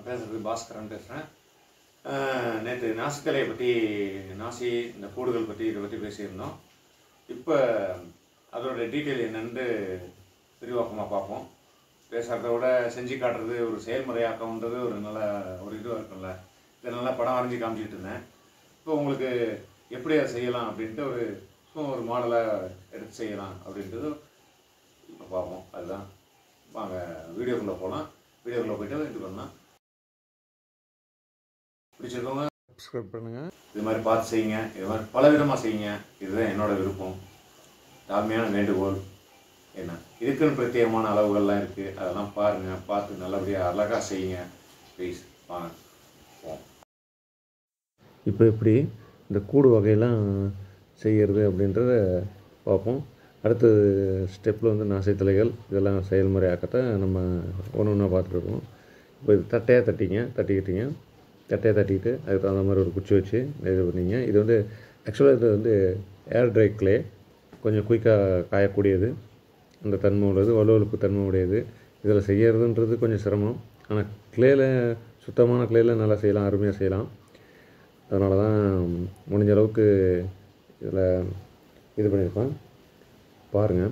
பேசுகிறது பாஸ்கரன் பேசுகிறேன் நேற்று நாசித்தலையை பற்றி நாசி இந்த கூடுகள் பற்றி இதை பற்றி பேசியிருந்தோம் இப்போ அதோட டீட்டெயில் என்னன்னு விரிவாக்கமாக பார்ப்போம் பேசுகிறத விட செஞ்சு காட்டுறது ஒரு செயல்முறையாக்கம்ன்றது ஒரு நல்ல ஒரு இதுவாக இருக்கும்ல இதை நல்லா படம் வரைஞ்சி காமிச்சிட்டு இருந்தேன் இப்போ உங்களுக்கு எப்படி அதை செய்யலாம் அப்படின்ட்டு ஒரு சும்மா ஒரு மாடலை எடுத்து செய்யலாம் அப்படின்றது இப்போ பார்ப்போம் அதுதான் வாங்க வீடியோக்குள்ளே போகலாம் வீடியோக்குள்ளே போயிட்டு இது பண்ணலாம் பிடிச்சிருக்கவங்க சப்ஸ்கிரைப் பண்ணுங்கள் இது மாதிரி பார்த்து செய்யுங்க இது மாதிரி பல விதமாக செய்யுங்க இதுதான் என்னோட விருப்பம் தாழ்மையான வேண்டுகோள் என்ன இதுக்குன்னு பிரத்யேகமான அளவுகள்லாம் இருக்குது அதெல்லாம் பாருங்கள் பார்த்து நல்லபடியாக அழகாக செய்யுங்க ப்ளீஸ் வாங்க போவோம் இப்போ எப்படி இந்த கூடு வகையெல்லாம் செய்கிறது அப்படின்றத பார்ப்போம் அடுத்த ஸ்டெப்பில் வந்து நாசைத்தலைகள் இதெல்லாம் செயல்முறையாக்கத்தை நம்ம ஒன்று ஒன்றா பார்த்துருக்கோம் இப்போ இது தட்டையாக தட்டிங்க தட்டிக்கிட்டீங்க தட்டையாக தட்டிக்கிட்டு அதுக்கு தகுந்த மாதிரி ஒரு குச்சி வச்சு இது பண்ணீங்க இது வந்து ஆக்சுவலாக இது வந்து ஏர் ட்ரை க்ளே கொஞ்சம் குயிக்காக காயக்கூடியது அந்த தன்மை உள்ளது வலுவழுப்பு தன்மை உடையது இதில் செய்யறதுன்றது கொஞ்சம் சிரமம் ஆனால் க்ளேல சுத்தமான க்ளேல நல்லா செய்யலாம் அருமையாக செய்யலாம் அதனால தான் முடிஞ்ச அளவுக்கு இதில் இது பண்ணியிருப்பேன் பாருங்கள்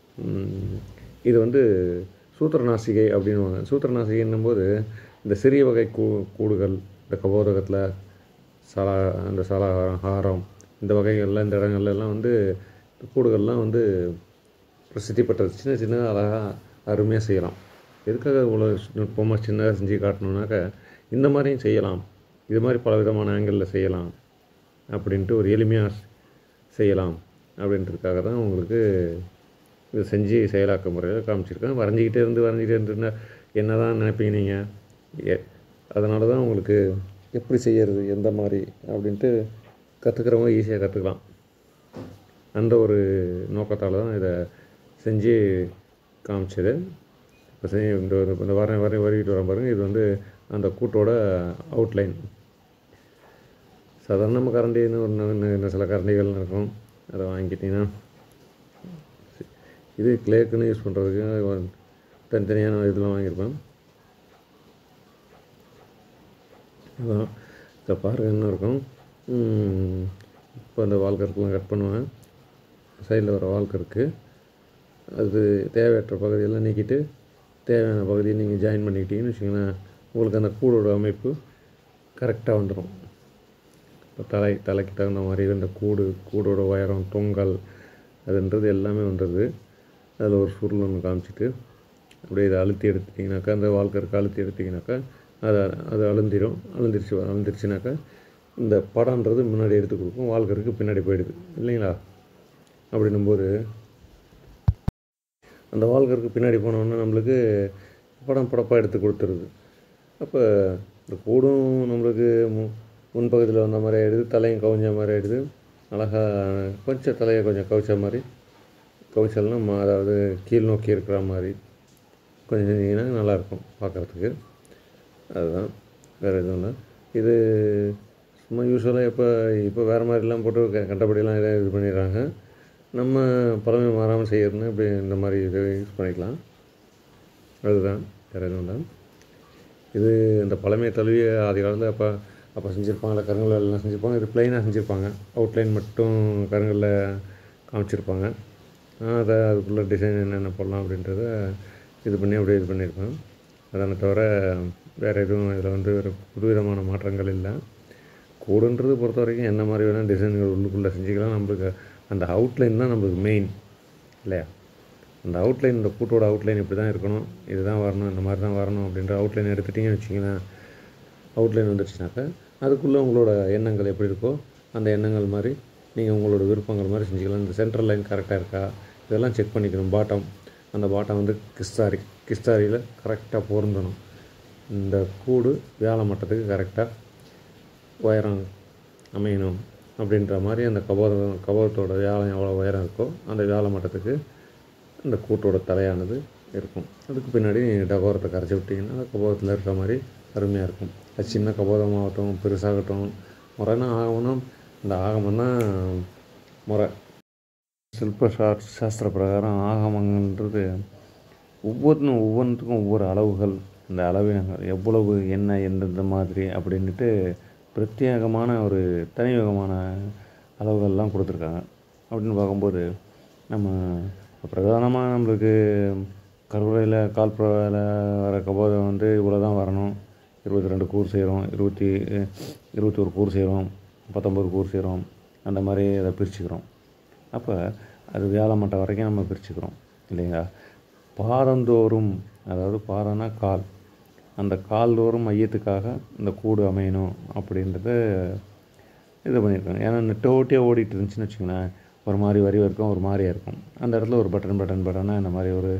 இது வந்து சூத்திரநாசிகை அப்படின்வாங்க சூத்திரநாசிகைன்னும் போது இந்த சிறிய வகை கூ கூடுகள் இந்த கபோதகத்தில் சலா அந்த சலாகாரம் ஹாரம் இந்த வகைகள்லாம் இந்த இடங்கள்ல எல்லாம் வந்து கூடுகள்லாம் வந்து பிரசித்தி பெற்றது சின்ன சின்ன அழகாக அருமையாக செய்யலாம் எதுக்காக இவ்வளோ நுட்பமாக சின்னதாக செஞ்சு காட்டணுன்னாக்கா இந்த மாதிரியும் செய்யலாம் இது மாதிரி பல விதமான ஆங்கிளில் செய்யலாம் அப்படின்ட்டு ஒரு எளிமையாக செய்யலாம் அப்படின்றதுக்காக தான் உங்களுக்கு இது செஞ்சு செயலாக்க முறையில் காமிச்சிருக்கேன் வரைஞ்சிக்கிட்டே இருந்து வரைஞ்சிக்கிட்டே இருந்துன்னா என்ன தான் நினைப்பீங்க நீங்கள் ஏ அதனால தான் உங்களுக்கு எப்படி செய்யறது எந்த மாதிரி அப்படின்ட்டு கற்றுக்கிறவங்க ஈஸியாக கற்றுக்கலாம் அந்த ஒரு நோக்கத்தால் தான் இதை செஞ்சு காமிச்சது இப்போ செஞ்சு இந்த ஒரு- இந்த வர வர வரைக்கிட்டு வரேன் பாருங்கள் இது வந்து அந்த கூட்டோட அவுட்லைன் சாதாரண நம்ம கரண்டின்னு ஒரு ந- ந- சில கரண்டிகள் இருக்கும் அதை வாங்கிட்டீங்கன்னா இது கிளேக்குன்னு யூஸ் பண்ணுறதுக்கு தனித்தனியான இதெல்லாம் வாங்கியிருப்பேன் அதான் இதை பாருங்க என்ன இருக்கும் ம், இப்போ அந்த வால்கருக்கெலாம் கட் பண்ணுவேன் சைடில் வர வால்கருக்கு அது தேவையற்ற பகுதியெல்லாம் நீக்கிட்டு தேவையான பகுதியை நீங்கள் ஜாயின் பண்ணிக்கிட்டீங்கன்னு வச்சுங்களேன் உங்களுக்கு அந்த கூடோட அமைப்பு கரெக்டாக வந்துடும் இப்போ தலை தலைக்கு தகுந்த மாதிரி இந்த கூடு கூடோட உயரம் தொங்கல் அதுன்றது எல்லாமே வந்துடுது அதில் ஒரு சுருள் ஒன்று காமிச்சிட்டு அப்படியே இதை அழுத்தி எடுத்துட்டிங்கனாக்கா அந்த வாழ்க்கருக்கு அழுத்தி எடுத்திங்கனாக்கா அதை அது அழுந்திரும் அழுந்திருச்சு அழுந்திருச்சுனாக்கா இந்த படம்ன்றது முன்னாடி எடுத்து கொடுக்கும் வாழ்க்கருக்கு பின்னாடி போயிடுது இல்லைங்களா அப்படின்னும்போது அந்த வால்கருக்கு பின்னாடி போனோன்னா நம்மளுக்கு படம் படப்பாக எடுத்து கொடுத்துருது அப்போ இந்த கூடும் நம்மளுக்கு மு முன்பகுதியில் வந்த மாதிரி ஆகிடுது தலையும் கவிஞ்ச மாதிரி ஆகிடுது அழகாக கொஞ்சம் தலையை கொஞ்சம் கவிச்ச மாதிரி கவிச்சல்னா ம- அதாவது கீழ் நோக்கி இருக்கிற மாதிரி கொஞ்சம் செஞ்சீங்கன்னா நல்லாயிருக்கும் பார்க்குறதுக்கு அதுதான் வேறு எதுவும் இல்லை இது சும்மா யூஸ்வலாக இப்போ இப்போ வேறு மாதிரிலாம் போட்டு க- கண்டபடியெல்லாம் இதை இது பண்ணிடுறாங்க நம்ம பழமை மாறாமல் செய்யறதுன்னு இப்படி இந்த மாதிரி இதை யூஸ் பண்ணிக்கலாம் அதுதான் வேறு எதுவும் இல்லை இது இந்த பழமையை தழுவிய ஆதி காலத்தில் அப்போ அப்போ செஞ்சுருப்பாங்க இல்லை கருங்கல் எல்லாம் செஞ்சுருப்பாங்க இது ப்ளைனாக செஞ்சுருப்பாங்க அவுட்லைன் மட்டும் கருங்கல்ல காமிச்சிருப்பாங்க நான் அதை அதுக்குள்ளே டிசைன் என்னென்ன போடலாம் அப்படின்றத இது பண்ணி அப்படியே இது பண்ணியிருப்பேன் அதனை தவிர வேறு எதுவும் இதில் வந்து ஒரு புதுவிதமான மாற்றங்கள் இல்லை கூடுன்றது பொறுத்த வரைக்கும் என்ன மாதிரி வேணால் டிசைன்கள் உள்ளுக்குள்ளே செஞ்சுக்கலாம் நம்மளுக்கு அந்த அவுட்லைன் தான் நம்மளுக்கு மெயின் இல்லையா அந்த அவுட்லைன் இந்த கூட்டோட அவுட்லைன் இப்படி தான் இருக்கணும் இதுதான் வரணும் இந்த மாதிரி தான் வரணும் அப்படின்ற அவுட்லைன் எடுத்துட்டிங்கன்னு வச்சிங்களேன் அவுட்லைன் வந்துடுச்சுனாக்கா அதுக்குள்ளே உங்களோட எண்ணங்கள் எப்படி இருக்கோ அந்த எண்ணங்கள் மாதிரி நீங்கள் உங்களோட விருப்பங்கள் மாதிரி செஞ்சுக்கலாம் இந்த சென்ட்ரல் லைன் கரெக்டாக இருக்கா இதெல்லாம் செக் பண்ணிக்கணும் பாட்டம் அந்த பாட்டம் வந்து கிஸ்தாரி கிஸ்தாரியில் கரெக்டாக பொருந்தணும் இந்த கூடு வேலை மட்டத்துக்கு கரெக்டாக உயரம் அமையணும் அப்படின்ற மாதிரி அந்த கபோதம் கபோதத்தோட வேலை எவ்வளோ உயரம் இருக்கோ அந்த வேலை மட்டத்துக்கு அந்த கூட்டோட தலையானது இருக்கும் அதுக்கு பின்னாடி டகோரத்தை கரைச்சி விட்டிங்கன்னா அந்த கபோதத்தில் இருக்கிற மாதிரி அருமையாக இருக்கும் அது சின்ன கபோதமாகட்டும் பெருசாகட்டும் முறைனா ஆகணும் இந்த ஆகமம் தான் முறை சில்ப சா- சாஸ்திர பிரகாரம் ஆகமங்கன்றது ஒவ்வொன்றும் ஒவ்வொன்றுக்கும் ஒவ்வொரு அளவுகள் அந்த அளவினங்கள் எவ்வளவு என்ன எந்தெந்த மாதிரி அப்படின்ட்டு பிரத்யேகமான ஒரு தனிவிதமான அளவுகள்லாம் கொடுத்துருக்காங்க அப்படின்னு பார்க்கும்போது நம்ம பிரதானமாக நம்மளுக்கு கருவறையில் கால்புறையில் வர கபோதம் வந்து இவ்வளோ தான் வரணும் இருபத்தி ரெண்டு கூர் செய்கிறோம் இருபத்தி இருபத்தி ஒரு கூர் செய்கிறோம் பத்தொம்பது கூர் செய்கிறோம் அந்த மாதிரி அதை பிரிச்சுக்கிறோம் அப்போ அது வேலை மட்டம் வரைக்கும் நம்ம பிரிச்சுக்கிறோம் இல்லைங்களா பாதந்தோறும் அதாவது பாதம்னா கால் அந்த கால் தோறும் மையத்துக்காக இந்த கூடு அமையணும் அப்படின்றத இது பண்ணியிருக்காங்க ஏன்னா நெட்டோட்டியாக ஓடிட்டு இருந்துச்சுன்னு வச்சுங்களேன் ஒரு மாதிரி வரி இருக்கும் ஒரு மாதிரியாக இருக்கும் அந்த இடத்துல ஒரு பட்டன் பட்டன் பட்டனாக இந்த மாதிரி ஒரு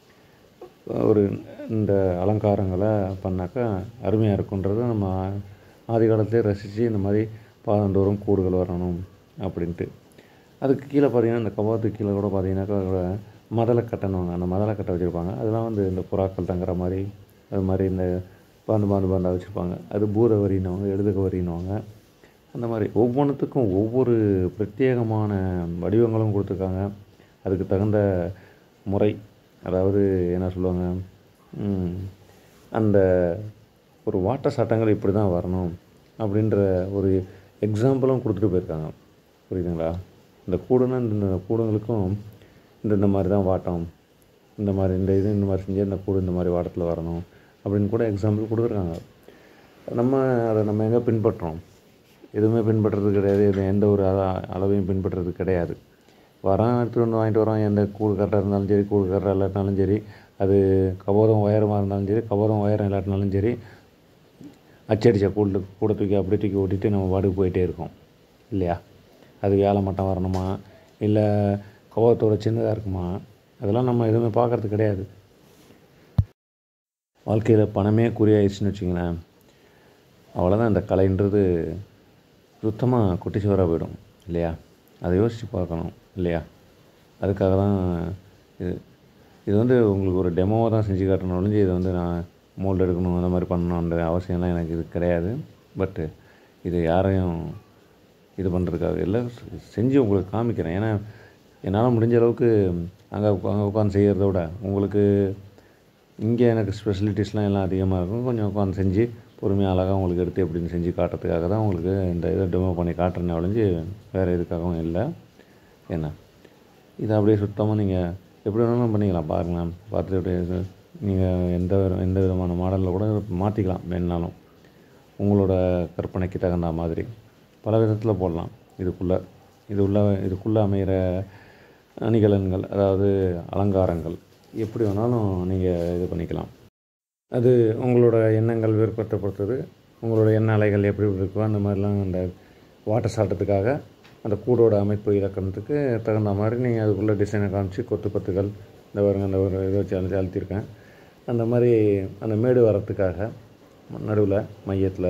ஒரு இந்த அலங்காரங்களை பண்ணாக்கா அருமையாக இருக்குன்றதை நம்ம ஆதி காலத்திலே ரசித்து இந்த மாதிரி பாதந்தோறும் கூடுகள் வரணும் அப்படின்ட்டு அதுக்கு கீழே பார்த்தீங்கன்னா இந்த கபாத்துக்கு கீழே கூட பார்த்தீங்கன்னாக்கா கூட மதலை கட்டணுவாங்க அந்த மதலை கட்டை வச்சுருப்பாங்க அதெல்லாம் வந்து இந்த புறாக்கள் தங்குற மாதிரி அது மாதிரி இந்த பாந்து பாந்து பாந்தாக வச்சுருப்பாங்க அது பூத வரின்னுவாங்க எழுதுக வரின்னுவாங்க அந்த மாதிரி ஒவ்வொன்றுத்துக்கும் ஒவ்வொரு பிரத்யேகமான வடிவங்களும் கொடுத்துருக்காங்க அதுக்கு தகுந்த முறை அதாவது என்ன சொல்லுவாங்க ம், அந்த ஒரு வாட்ட சட்டங்கள் இப்படி தான் வரணும் அப்படின்ற ஒரு எக்ஸாம்பிளும் கொடுத்துட்டு போயிருக்காங்க புரியுதுங்களா இந்த கூடுனா இந்த இந்த கூடுங்களுக்கும் இந்த இந்த மாதிரி தான் வாட்டம் இந்த மாதிரி இந்த இது இந்த மாதிரி செஞ்சு இந்த கூடு இந்த மாதிரி வாட்டத்தில் வரணும் அப்படின்னு கூட எக்ஸாம்பிள் கொடுத்துருக்காங்க நம்ம அதை நம்ம எங்கே பின்பற்றுறோம் எதுவுமே பின்பற்றுறது கிடையாது இது எந்த ஒரு அள- அளவையும் பின்பற்றுறது கிடையாது வரான் எடுத்துகிட்டு வந்து வாங்கிட்டு வரோம் எந்த கூடு கரெக்டாக இருந்தாலும் சரி கூடு கரெக்டாக இல்லாட்டினாலும் சரி அது கபோதம் உயரமாக இருந்தாலும் சரி கபோதம் உயரம் இல்லாட்டினாலும் சரி அச்சடிச்ச கூடு கூட தூக்கி அப்படியே தூக்கி ஓட்டிட்டு நம்ம பாட்டுக்கு போயிட்டே இருக்கோம் இல்லையா அது வேலை மட்டும் வரணுமா இல்லை கபோதத்தோட சின்னதாக இருக்குமா அதெல்லாம் நம்ம எதுவுமே பார்க்கறது கிடையாது வாழ்க்கையில் பணமே குறியாயிடுச்சுன்னு வச்சுங்களேன் அவ்வளோதான் இந்த கலைன்றது சுத்தமாக குட்டி சுவராக போயிடும் இல்லையா அதை யோசித்து பார்க்கணும் இல்லையா அதுக்காக தான் இது இது வந்து உங்களுக்கு ஒரு டெமோவாக தான் செஞ்சு காட்டணும் ஒழிஞ்சு இதை வந்து நான் மோல்டு எடுக்கணும் அந்த மாதிரி பண்ணணுன்ற அவசியம்லாம் எனக்கு இது கிடையாது பட்டு இது யாரையும் இது பண்ணுறதுக்காக இல்லை செஞ்சு உங்களுக்கு காமிக்கிறேன் ஏன்னா என்னால் முடிஞ்ச அளவுக்கு அங்கே அங்கே உட்காந்து செய்கிறத விட உங்களுக்கு இங்கே எனக்கு ஸ்பெஷலிட்டிஸ்லாம் எல்லாம் அதிகமாக இருக்கும் கொஞ்சம் உட்காந்து செஞ்சு பொறுமையாக அழகாக உங்களுக்கு எடுத்து எப்படின்னு செஞ்சு காட்டுறதுக்காக தான் உங்களுக்கு இந்த இதை டெமோ பண்ணி காட்டுறேன் ஒழிஞ்சு வேறு எதுக்காகவும் இல்லை என்ன இது அப்படியே சுத்தமாக நீங்கள் எப்படி வேணாலும் பண்ணிக்கலாம் பாருங்களேன் பார்த்துட்டு அப்படியே நீங்கள் எந்த வித- எந்த விதமான மாடலில் கூட மாற்றிக்கலாம் வேணுனாலும் உங்களோட கற்பனைக்கு தகுந்த மாதிரி பல விதத்தில் போடலாம் இதுக்குள்ளே இது உள்ள இதுக்குள்ளே அமைகிற அணிகலன்கள் அதாவது அலங்காரங்கள் எப்படி வேணாலும் நீங்கள் இது பண்ணிக்கலாம் அது உங்களோட எண்ணங்கள் விருப்பத்தை பொறுத்தது உங்களோட எண்ண அலைகள் எப்படி இருக்கோ அந்த மாதிரிலாம் அந்த வாட்டர் சாட்டத்துக்காக அந்த கூடோட அமைப்பு இலக்கணத்துக்கு தகுந்த மாதிரி நீங்கள் அதுக்குள்ளே டிசைனை காமிச்சு கொத்து பத்துகள் இந்த பாருங்க அந்த ஒரு இதை வச்சு அழுத்தி அழுத்திருக்கேன் அந்த மாதிரி அந்த மேடு வரத்துக்காக நடுவில் மையத்தில்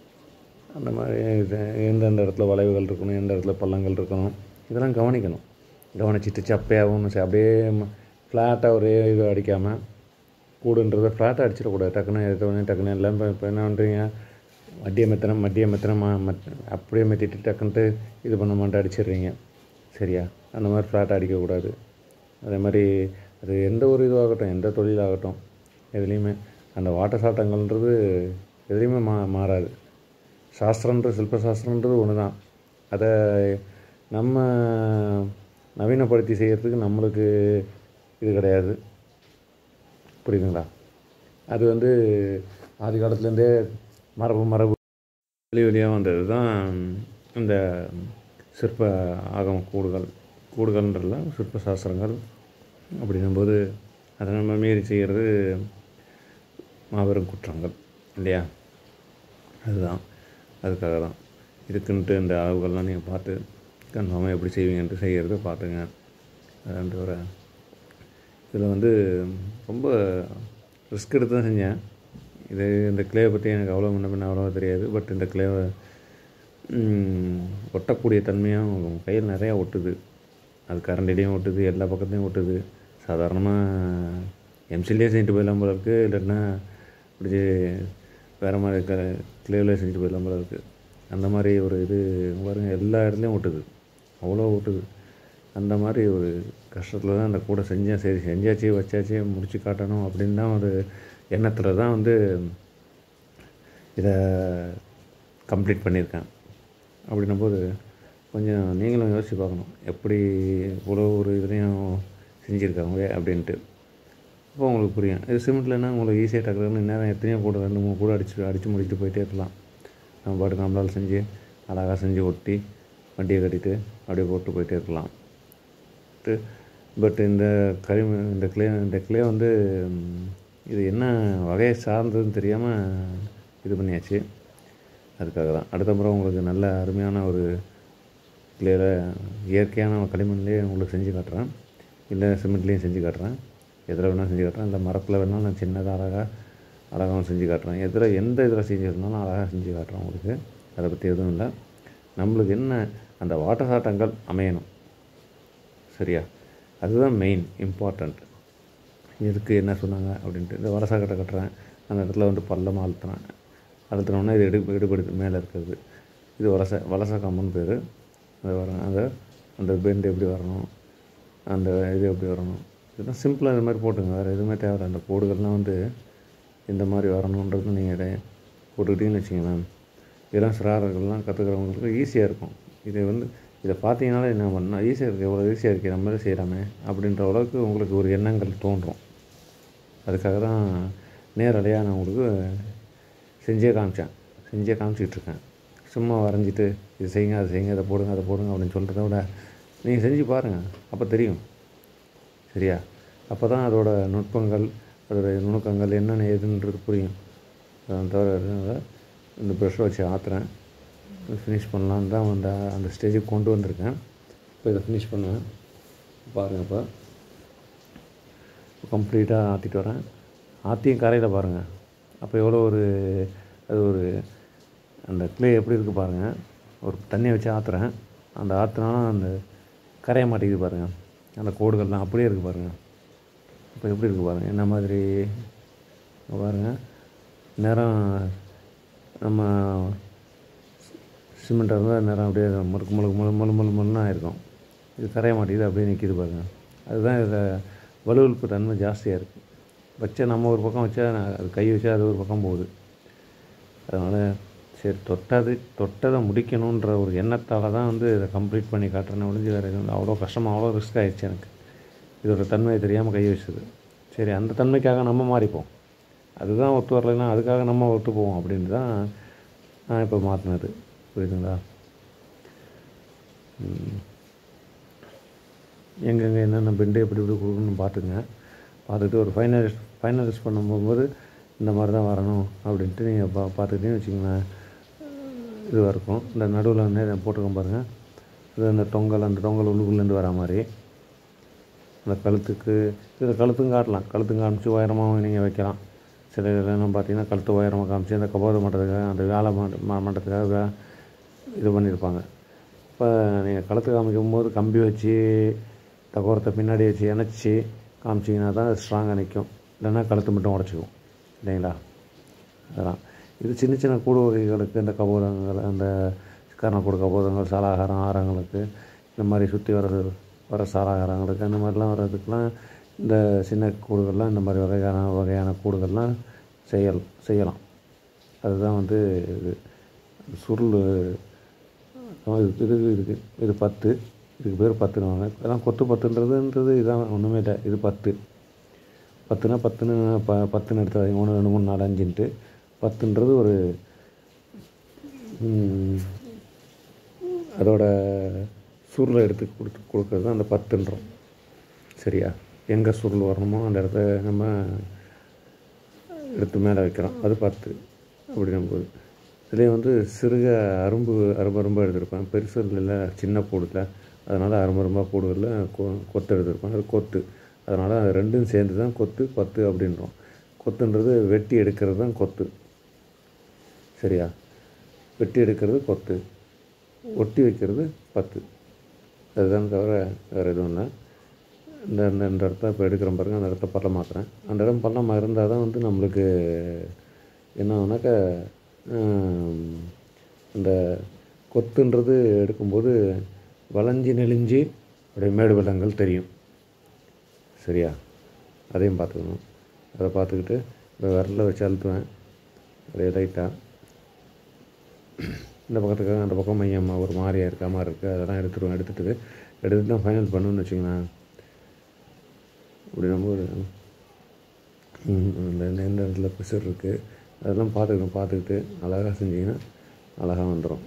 அந்த மாதிரி இது எந்தெந்த இடத்துல வளைவுகள் இருக்கணும் எந்த இடத்துல பள்ளங்கள் இருக்கணும் இதெல்லாம் கவனிக்கணும் கவனிச்சிட்டு சப்பையாகவும் சரி, அப்படியே ஃப்ளாட்டாக ஒரே இது அடிக்காமல் கூடுன்றதை ஃப்ளாட்டாக அடிச்சிடக்கூடாது டக்குன்னு எடுத்த உடனே டக்குன்னு எல்லாம் இப்போ இப்போ என்ன பண்ணுறீங்க மட்டிய மெத்தனை மட்டிய மெத்தனை மா மத் அப்படியே மெத்திட்டு டக்குன்ட்டு இது பண்ண மாட்டேன் அடிச்சிடுறீங்க சரியா அந்த மாதிரி ஃப்ளாட்டாக அடிக்கக்கூடாது அதே மாதிரி அது எந்த ஒரு இதுவாகட்டும் எந்த தொழிலாகட்டும் எதுலேயுமே அந்த வாட்ட சாட்டங்கள்ன்றது எதுலேயுமே மா மாறாது சாஸ்திரன்றது சில்ப சாஸ்திரன்றது ஒன்று தான் அதை நம்ம நவீனப்படுத்தி செய்கிறதுக்கு நம்மளுக்கு இது கிடையாது புரியுதுங்களா அது வந்து ஆதி காலத்துலேருந்தே மரபு மரபு வெளி வெளியாக வந்தது தான் இந்த சிற்ப ஆகம கூடுகள் கூடுகள்ன்றதுல சிற்ப சாஸ்திரங்கள் அப்படின்னும்போது அதை நம்ம மீறி செய்கிறது மாபெரும் குற்றங்கள் இல்லையா அதுதான் அதுக்காக தான் இதுக்குன்ட்டு இந்த அளவுகள்லாம் நீங்கள் பார்த்து கன்ஃபார்மாக எப்படி செய்வீங்கன்ட்டு செய்கிறத பார்த்துங்க அதான்ட்டு ஒரு இதில் வந்து ரொம்ப ரிஸ்க் எடுத்து தான் செஞ்சேன் இது இந்த கிளேவை பற்றி எனக்கு அவ்வளோ முன்ன பின்ன அவ்வளோவா தெரியாது பட் இந்த கிளேவை ஒட்டக்கூடிய தன்மையும் கையில் நிறையா ஒட்டுது அது கரண்டிலையும் ஒட்டுது எல்லா பக்கத்துலையும் ஒட்டுது சாதாரணமாக எம்சிலே செஞ்சுட்டு போயிடலாம் போல இருக்குது இல்லைன்னா இப்படி வேறு மாதிரி க கிளேவில் செஞ்சுட்டு போயிடலாம் போல இருக்குது அந்த மாதிரி ஒரு இது பாருங்க எல்லா இடத்துலையும் ஒட்டுது அவ்வளோ ஒட்டுது அந்த மாதிரி ஒரு கஷ்டத்தில் தான் அந்த கூடை செஞ்சேன் சரி செஞ்சாச்சு வச்சாச்சு முடிச்சு காட்டணும் அப்படின்னு தான் ஒரு எண்ணத்தில் தான் வந்து இதை கம்ப்ளீட் பண்ணியிருக்கேன் அப்படின்னும் போது கொஞ்சம் நீங்களும் யோசிச்சு பார்க்கணும் எப்படி இவ்வளோ ஒரு இதுலேயும் செஞ்சுருக்காங்க அப்படின்ட்டு அப்போ உங்களுக்கு புரியும் இது சிமெண்ட்லன்னா உங்களுக்கு ஈஸியாக டக்குன்னு நேரம் எத்தனையோ கூட ரெண்டு மூணு கூட அடிச்சு அடித்து முடிச்சுட்டு போயிட்டே இருக்கலாம் நம்ம பாட்டுக்கு நம்மளால் செஞ்சு அழகாக செஞ்சு ஒட்டி வண்டியை கட்டிட்டு அப்படியே போட்டு போயிட்டே இருக்கலாம் பட் இந்த களிம இந்த கிளே இந்த கிளே வந்து ம், இது என்ன வகையை சார்ந்ததுன்னு தெரியாமல் இது பண்ணியாச்சு அதுக்காக தான் அடுத்த முறை உங்களுக்கு நல்ல அருமையான ஒரு கிளியர இயற்கையான களிமண்லேயே உங்களுக்கு செஞ்சு காட்டுறேன் இல்லை சிமெண்ட்லேயும் செஞ்சு காட்டுறேன் எதில் வேணாலும் செஞ்சு காட்டுறேன் இல்லை மரத்தில் வேணாலும் நான் சின்னதாக அழகாக அழகாகவும் செஞ்சு காட்டுறேன் எதில் எந்த இதில் செஞ்சிருந்தாலும் அழகாக செஞ்சு காட்டுறேன் உங்களுக்கு அதை பற்றி எதுவும் இல்லை நம்மளுக்கு என்ன அந்த வாட்டர் சாட்டங்கள் அமையணும் சரியா அதுதான் மெயின் இம்பார்ட்டண்ட் இதுக்கு என்ன சொன்னாங்க அப்படின்ட்டு இந்த வலசாக்கட்டை கட்டுறேன் அந்த இடத்துல வந்து பள்ளமாக அழுத்துறேன் அழுத்தினோடனே இது எடுப்பு எடுப்படுது மேலே இருக்கிறது இது வலச வலச கம்புன்னு பேர் அது வர அந்த அந்த பெண்ட் எப்படி வரணும் அந்த இது எப்படி வரணும் இதெல்லாம் சிம்பிளாக இது மாதிரி போட்டுங்க வேறு எதுவுமே தேவையில்ல அந்த கோடுகள்லாம் வந்து இந்த மாதிரி வரணுன்றது நீங்கள் இதை போட்டுக்கிட்டீங்கன்னு வச்சுங்களேன் இதெல்லாம் சிறார்கள்லாம் கற்றுக்கிறவங்களுக்கு ஈஸியாக இருக்கும் இதை வந்து இதை பார்த்தீங்கனாலே என்ன பண்ணால் ஈஸியாக இருக்குது எவ்வளோ ஈஸியாக இருக்குது நம்மளே செய்கிறாமே அப்படின்ற அளவுக்கு உங்களுக்கு ஒரு எண்ணங்கள் தோன்றும் அதுக்காக தான் நேரலையாக நான் உங்களுக்கு செஞ்சே காமிச்சேன் செஞ்சே காமிச்சிட்டு இருக்கேன் சும்மா வரைஞ்சிட்டு இது செய்யுங்க அது செய்யுங்க அதை போடுங்க அதை போடுங்க அப்படின்னு சொல்கிறத விட நீங்கள் செஞ்சு பாருங்கள் அப்போ தெரியும் சரியா அப்போ தான் அதோட நுட்பங்கள் அதோட நுணுக்கங்கள் என்னென்ன ஏதுன்றது புரியும் அதை தவிர அதனால இந்த ப்ரெஷ்ஷை வச்சு ஆற்றுறேன் ஃபினிஷ் பண்ணலான்னு தான் அந்த அந்த ஸ்டேஜுக்கு கொண்டு வந்திருக்கேன் இப்போ இதை ஃபினிஷ் பண்ணுவேன் பாருங்கள் இப்போ கம்ப்ளீட்டாக ஆற்றிட்டு வரேன் ஆற்றியும் கரையில் பாருங்கள் அப்போ எவ்வளோ ஒரு அது ஒரு அந்த க்ளே எப்படி இருக்குது பாருங்கள் ஒரு தண்ணியை வச்சு ஆற்றுறேன் அந்த ஆற்றுனாலும் அந்த கரைய மாட்டேங்குது பாருங்கள் அந்த கோடுகள்லாம் அப்படியே இருக்குது பாருங்கள் இப்போ எப்படி இருக்குது பாருங்கள் என்ன மாதிரி இங்க பாருங்கள் நேரம் நம்ம சிமெண்ட்டாக இருந்தால் நேரம் அப்படியே முழுக்கு முழுக்கு முழு முழு முழு முழுன்னு ஆயிருக்கும் இது கரைய மாட்டேங்குது அப்படியே நிற்கிது பாருங்கள் அதுதான் இதில் வலுவழுப்பு தன்மை ஜாஸ்தியாக இருக்குது வச்சா நம்ம ஒரு பக்கம் வச்சா நான் அது கை வச்சா அது ஒரு பக்கம் போகுது அதனால் சரி தொட்டது தொட்டதை முடிக்கணுன்ற ஒரு எண்ணத்தால் தான் வந்து இதை கம்ப்ளீட் பண்ணி காட்டுறேன்னு ஒழிஞ்சு வேறு எதுவும் இல்லை அவ்வளோ கஷ்டமாக அவ்வளோ ரிஸ்க் ஆயிடுச்சு எனக்கு இதோட தன்மை தெரியாமல் கை வச்சது சரி அந்த தன்மைக்காக நம்ம மாறிப்போம் அதுதான் ஒத்து வரலைன்னா அதுக்காக நம்ம ஒத்து போவோம் அப்படின்ட்டு தான் நான் இப்போ மாற்றினது புரியுதுங்களா ம். எங்கெங்கே என்னென்ன பெண்டு எப்படி எப்படி கொடுக்கணும்னு பார்த்துங்க பார்த்துட்டு ஒரு ஃபைனலிஸ்ட் ஃபைனலிஸ்ட் பண்ணும்போது இந்த மாதிரி தான் வரணும் அப்படின்ட்டு நீங்கள் பா பார்த்துக்கிட்டீங்கன்னு வச்சுக்கோங்களேன் இதுவாக இருக்கும் இந்த நடுவில் வந்து போட்டிருக்கோம் பாருங்கள் இது அந்த தொங்கல் அந்த தொங்கல் உள்ளுக்குள்ளேருந்து வர மாதிரி அந்த கழுத்துக்கு இதில் கழுத்தும் காட்டலாம் கழுத்தும் காமிச்சு உயரமாகவும் நீங்கள் வைக்கலாம் சில இதெல்லாம் பார்த்தீங்கன்னா கழுத்து உயரமாக காமிச்சு அந்த கபோத மட்டத்துக்காக அந்த வேலை மட்ட மட்டத்துக்காக வே இது பண்ணியிருப்பாங்க இப்போ நீங்கள் கழுத்து காமிக்கும் போது கம்பி வச்சு தகோரத்தை பின்னாடி வச்சு இணைச்சி காமிச்சிங்கன்னா தான் அது ஸ்ட்ராங்காக நிற்கும் இல்லைன்னா கழுத்து மட்டும் உடச்சிக்கும் இல்லைங்களா அதெல்லாம் இது சின்ன சின்ன கூடு வகைகளுக்கு இந்த கபோதங்கள் அந்த கர்ணக்கூடு கபோதங்கள் சாலாகாரம் ஆரங்களுக்கு இந்த மாதிரி சுற்றி வர வர சாலாகாரங்களுக்கு அந்த மாதிரிலாம் வர்றதுக்கெலாம் இந்த சின்ன கூடுகள்லாம் இந்த மாதிரி வகையான வகையான கூடுகள்லாம் செய்யல் செய்யலாம் அதுதான் வந்து இது சுருள் ஆ, இது இது இதுக்கு இது பத்து இதுக்கு பேர் பத்துனுவாங்க இதெல்லாம் கொத்து பத்துன்றதுன்றது இதான் ஒன்றுமே இல்லை இது பத்து பத்துனா பத்துன்னு ப பத்துன்னு எடுத்து ஒன்று ரெண்டு மூணு நாலு அஞ்சுன்ட்டு பத்துன்றது ஒரு ம், அதோட சுருளை எடுத்து கொடுத்து கொடுக்கறது தான் அந்த பத்துன்றோம் சரியா எங்கே சுருள் வரணுமோ அந்த இடத்த நம்ம எடுத்து மேலே வைக்கிறோம் அது பத்து அப்படின்னும் போது இதுலேயே வந்து சிறுக அரும்பு அரும்பு அரும்பாக எடுத்திருப்பேன் பெருசு இல்லை சின்ன போடுல அதனால் அரும்பு அரும்பாக போடுகளில் கொ கொத்து எடுத்திருப்பேன் அது கொத்து அதனால் அது ரெண்டும் சேர்ந்து தான் கொத்து பத்து அப்படின்றோம் கொத்துன்றது வெட்டி எடுக்கிறது தான் கொத்து சரியா வெட்டி எடுக்கிறது கொத்து ஒட்டி வைக்கிறது பத்து அதுதான் தவிர வேறு எதுவும் இல்லை இந்த இந்த இந்த இடத்த இப்போ எடுக்கிறோம் பாருங்க அந்த இடத்த பள்ளமாக்குறேன் அந்த இடம் பள்ளமாக இருந்தால் தான் வந்து நம்மளுக்கு என்ன ஆகுனாக்கா ஹம், இந்த கொத்துன்றது எடுக்கும்போது வளைஞ்சி நெளிஞ்சு அப்படியே மேடு பள்ளங்கள் தெரியும் சரியா அதையும் பார்த்துக்கணும் அதை பார்த்துக்கிட்டு இந்த விரலில் வச்சு அழுத்துவேன் அப்படியே லைட்டாக இந்த பக்கத்துக்கு அந்த பக்கம் மையம்மா ஒரு மாதிரியாக இருக்க மாதிரி இருக்குது அதெல்லாம் எடுத்துருவேன் எடுத்துட்டு எடுத்துட்டு தான் ஃபைனல் பண்ணுன்னு வச்சுங்களேன் அப்படி நம்ம ஒரு ம், இந்த இந்த எந்த இடத்துல ப்ரெஷர் இருக்குது அதெல்லாம் பார்த்துக்கணும் பார்த்துக்கிட்டு அழகாக செஞ்சிங்கன்னா அழகாக வந்துடும்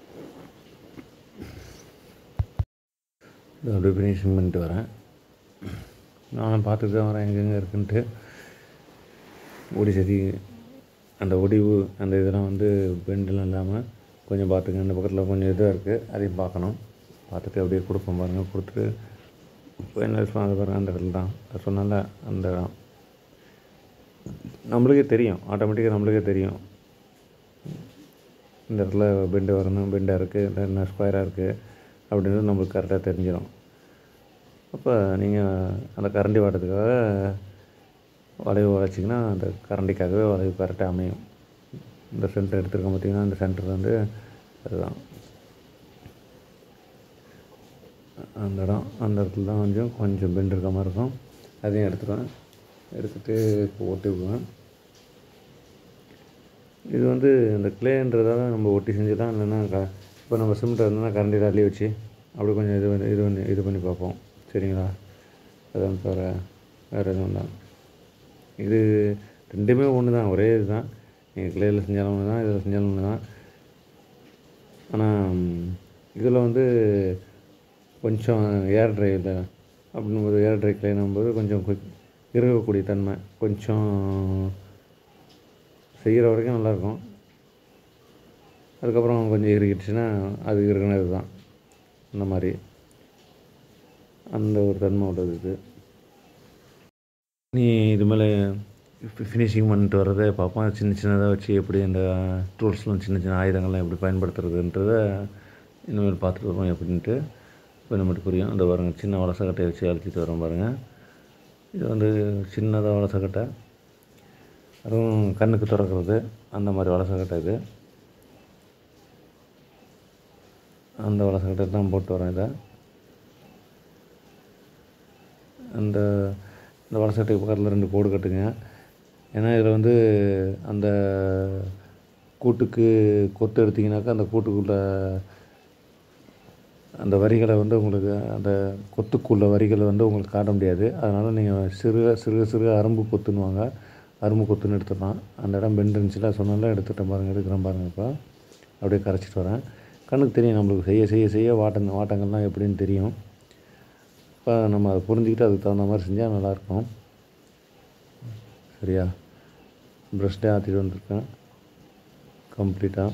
இது அப்படியே ஃபினிஷிங் பண்ணிட்டு வரேன் நானும் பார்த்துட்டு தான் வரேன் எங்கெங்கே இருக்குன்ட்டு ஒடி சரி அந்த ஒடிவு அந்த இதெல்லாம் வந்து பெண்டெல்லாம் இல்லாமல் கொஞ்சம் பார்த்துங்க இந்த பக்கத்தில் கொஞ்சம் இதாக இருக்குது அதையும் பார்க்கணும் பார்த்துட்டு அப்படியே கொடுப்போம் பாருங்கள் கொடுத்துட்டு இப்போ என்ன சொன்னாங்க பாருங்கள் அந்த இடத்துல தான் அது சொன்னால அந்த இடம் நம்மளுக்கே தெரியும் ஆட்டோமேட்டிக்காக நம்மளுக்கே தெரியும் இந்த இடத்துல பெண்டு வரணும் பெண்டாக இருக்குது என்ன ஸ்கொயராக இருக்குது அப்படின்றது நம்மளுக்கு கரெக்டாக தெரிஞ்சிடும் அப்போ நீங்கள் அந்த கரண்டி வாட்டத்துக்காக வளைவு வளைச்சிங்கன்னா அந்த கரண்டிக்காகவே வளைவு கரெக்டாக அமையும் இந்த சென்டர் எடுத்துருக்கோம் பார்த்தீங்கன்னா இந்த சென்டர் வந்து அதுதான் அந்த இடம் அந்த இடத்துல தான் கொஞ்சம் கொஞ்சம் பெண்ட் இருக்க மாதிரி இருக்கும் அதையும் எடுத்துருவேன் எடுத்துகிட்டு ஒட்டி விடுவேன் இது வந்து இந்த கிளேன்றதால நம்ம ஒட்டி செஞ்சுதான் இல்லைன்னா க இப்போ நம்ம சிமெண்ட் இருந்தோம்னா கரண்டி அள்ளி வச்சு அப்படி கொஞ்சம் இது பண்ணி இது பண்ணி இது பண்ணி பார்ப்போம் சரிங்களா அதான் தவிர வேறு எதுவும் இல்லை இது ரெண்டுமே ஒன்று தான் ஒரே இது தான் நீங்கள் கிளேயில் செஞ்சாலும் ஒன்று தான் இதில் செஞ்சாலும் ஒன்று தான் ஆனால் இதில் வந்து கொஞ்சம் ஏர் ட்ரைவில் அப்படின்னும்போது ஏர் ட்ரை கிளைனும்போது கொஞ்சம் கொ- இருக்கக்கூடிய தன்மை கொஞ்சம் செய்கிற வரைக்கும் நல்லாயிருக்கும் அதுக்கப்புறம் கொஞ்சம் இறுகிடுச்சுன்னா அது இருக்கிறது தான் அந்த மாதிரி அந்த ஒரு தன்மை உள்ளது இது நீ இது மேலே ஃபினிஷிங் பண்ணிட்டு வர்றதை பார்ப்போம் சின்ன சின்னதாக வச்சு எப்படி இந்த டூல்ஸ்லாம் சின்ன சின்ன ஆயுதங்கள்லாம் எப்படி பயன்படுத்துறதுன்றத இனிமேல் பார்த்துட்டு வருவோம் எப்படின்ட்டு இப்போ நம்மளுக்கு புரியும் அந்த பாருங்கள் சின்ன வளசக்கட்டையை வச்சு அழுத்திட்டு வரோம் பாருங்கள் இது வந்து சின்னதாக வளசக்கட்டை அதுவும் கண்ணுக்கு திறக்கிறது அந்த மாதிரி வளசக்கட்டை இது அந்த வளசக்கட்டை தான் போட்டு வரேன் இதை அந்த இந்த வளசட்டைக்கு பக்கத்தில் ரெண்டு கோடு கட்டுங்க ஏன்னா இதில் வந்து அந்த கூட்டுக்கு கொத்து எடுத்திங்கனாக்கா அந்த கூட்டுக்குள்ளே அந்த வரிகளை வந்து உங்களுக்கு அந்த கொத்துக்குள்ள வரிகளை வந்து உங்களுக்கு காட்ட முடியாது அதனால் நீங்கள் சிறு சிறு சிறு அரும்பு கொத்துன்னுவாங்க அரும்பு கொத்துன்னு எடுத்துடலாம் அந்த இடம் பெண்ட் இருந்துச்சுல சொன்னால எடுத்துட்டேன் பாருங்கள் எடுக்கிறேன் பாருங்கள் இப்போ அப்படியே கரைச்சிட்டு வரேன் கண்ணுக்கு தெரியும் நம்மளுக்கு செய்ய செய்ய செய்ய வாட்டம் வாட்டங்கள்லாம் எப்படின்னு தெரியும் இப்போ நம்ம அதை புரிஞ்சுக்கிட்டு அதுக்கு தகுந்த மாதிரி செஞ்சால் நல்லாயிருக்கும் சரியா ப்ரஷ்டே ஆற்றிட்டு வந்திருக்கேன் கம்ப்ளீட்டாக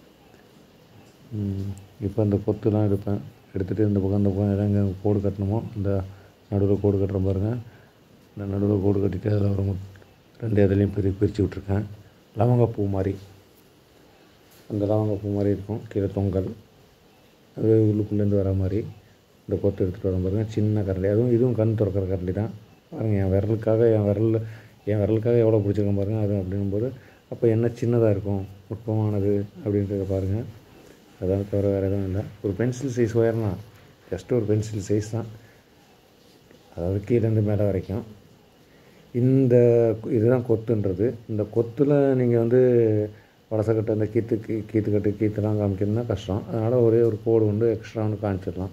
இப்போ அந்த கொத்துலாம் எடுப்பேன் எடுத்துகிட்டு இந்த பக்கம் இந்த பக்கம் எல்லாம் எங்கே கோடு கட்டணுமோ இந்த நடுவில் கோடு கட்டுற பாருங்க இந்த நடுவில் கோடு கட்டிட்டு அதில் ஒரு முட்- ரெண்டு இதுலேயும் பிரி பிரித்து விட்ருக்கேன் லவங்கப்பூ மாதிரி அந்த லவங்கப்பூ மாதிரி இருக்கும் கீழே தொங்கல் அது உள்ளுக்குள்ளேருந்து வர மாதிரி இந்த கொத்து எடுத்துகிட்டு வர பாருங்க சின்ன கரண்டி அதுவும் இதுவும் கண் திறக்கிற கரண்டி தான் பாருங்கள் என் விரலுக்காக என் விரல் என் விரலுக்காக எவ்வளோ பிடிச்சிருக்கேன் பாருங்கள் அது அப்படின்னும் போது அப்போ என்ன சின்னதாக இருக்கும் நுட்பமானது அப்படின்றத பாருங்கள் அதான் தவிர வேறு எதுவும் இல்லை ஒரு பென்சில் சைஸ் ஒயர்னா ஜஸ்ட் ஒரு பென்சில் சைஸ் தான் அதாவது கீழேருந்து மேலே வரைக்கும் இந்த இதுதான் கொத்துன்றது இந்த கொத்தில் நீங்கள் வந்து வடசக்கட்டை அந்த கீத்து கீ கீத்துக்கட்டு கீத்துலாம் காமிக்கணும்னா கஷ்டம் அதனால் ஒரே ஒரு கோடு வந்து எக்ஸ்ட்ரா ஒன்று காமிச்சிடலாம்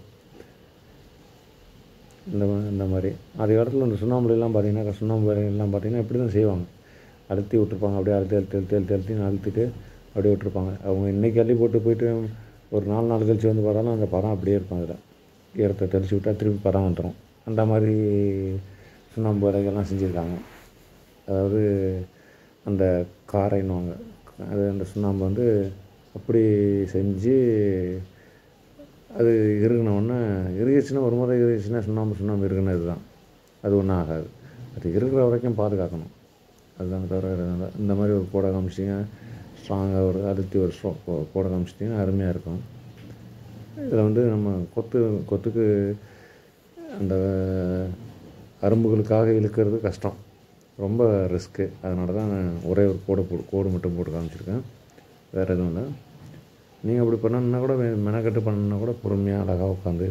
இந்த மா- இந்த மாதிரி அதே இடத்துல இந்த சுண்ணாம்புலாம் பார்த்தீங்கன்னா சுண்ணாம்பு வேலைகள்லாம் பார்த்தீங்கன்னா இப்படி தான் செய்வாங்க அழுத்தி விட்டுருப்பாங்க அப்படியே அழுத்தி அழுத்தி அழுத்தி அழுத்தி அழுத்தி அழுத்திட்டு அப்படியே விட்டுருப்பாங்க அவங்க இன்றைக்கி அள்ளி போட்டு போயிட்டு ஒரு நாலு நாள் கழிச்சு வந்து பார்த்தாலும் அந்த படம் அப்படியே இருக்கும் அதில் ஈரத்தை தெளிச்சு விட்டால் திருப்பி படம் வந்துடும் அந்த மாதிரி சுண்ணாம்பு வேலைகள்லாம் செஞ்சுருக்காங்க அதாவது அந்த காரைன்னுவாங்க அது அந்த சுண்ணாம்பு வந்து அப்படி செஞ்சு அது இறுகினவுடனே இறுகிச்சுன்னா ஒரு முறை இறுகிச்சுன்னா சுண்ணாம்பு சுண்ணாம்பு இறுகினது தான் அது ஒன்றும் ஆகாது அது இருக்கிற வரைக்கும் பாதுகாக்கணும் அதுதான் தவிர வேறு எதுவும் இல்லை. இந்த மாதிரி ஒரு கோடை காமிச்சிங்க ஸ்ட்ராங்காக ஒரு அழுத்தி ஒரு ஸ்ட்ரோ கோடை காமிச்சிட்டிங்கன்னா அருமையாக இருக்கும் இதில் வந்து நம்ம கொத்து கொத்துக்கு அந்த அரும்புகளுக்காக இழுக்கிறது கஷ்டம் ரொம்ப ரிஸ்க்கு அதனால தான் நான் ஒரே ஒரு கோடை போடு கோடு மட்டும் போட்டு காமிச்சிருக்கேன் வேறு எதுவும் இல்லை நீங்கள் அப்படி பண்ணணுன்னா கூட மெ- மெனக்கட்டு பண்ணணுன்னா கூட பொறுமையாக அழகாக உட்காந்து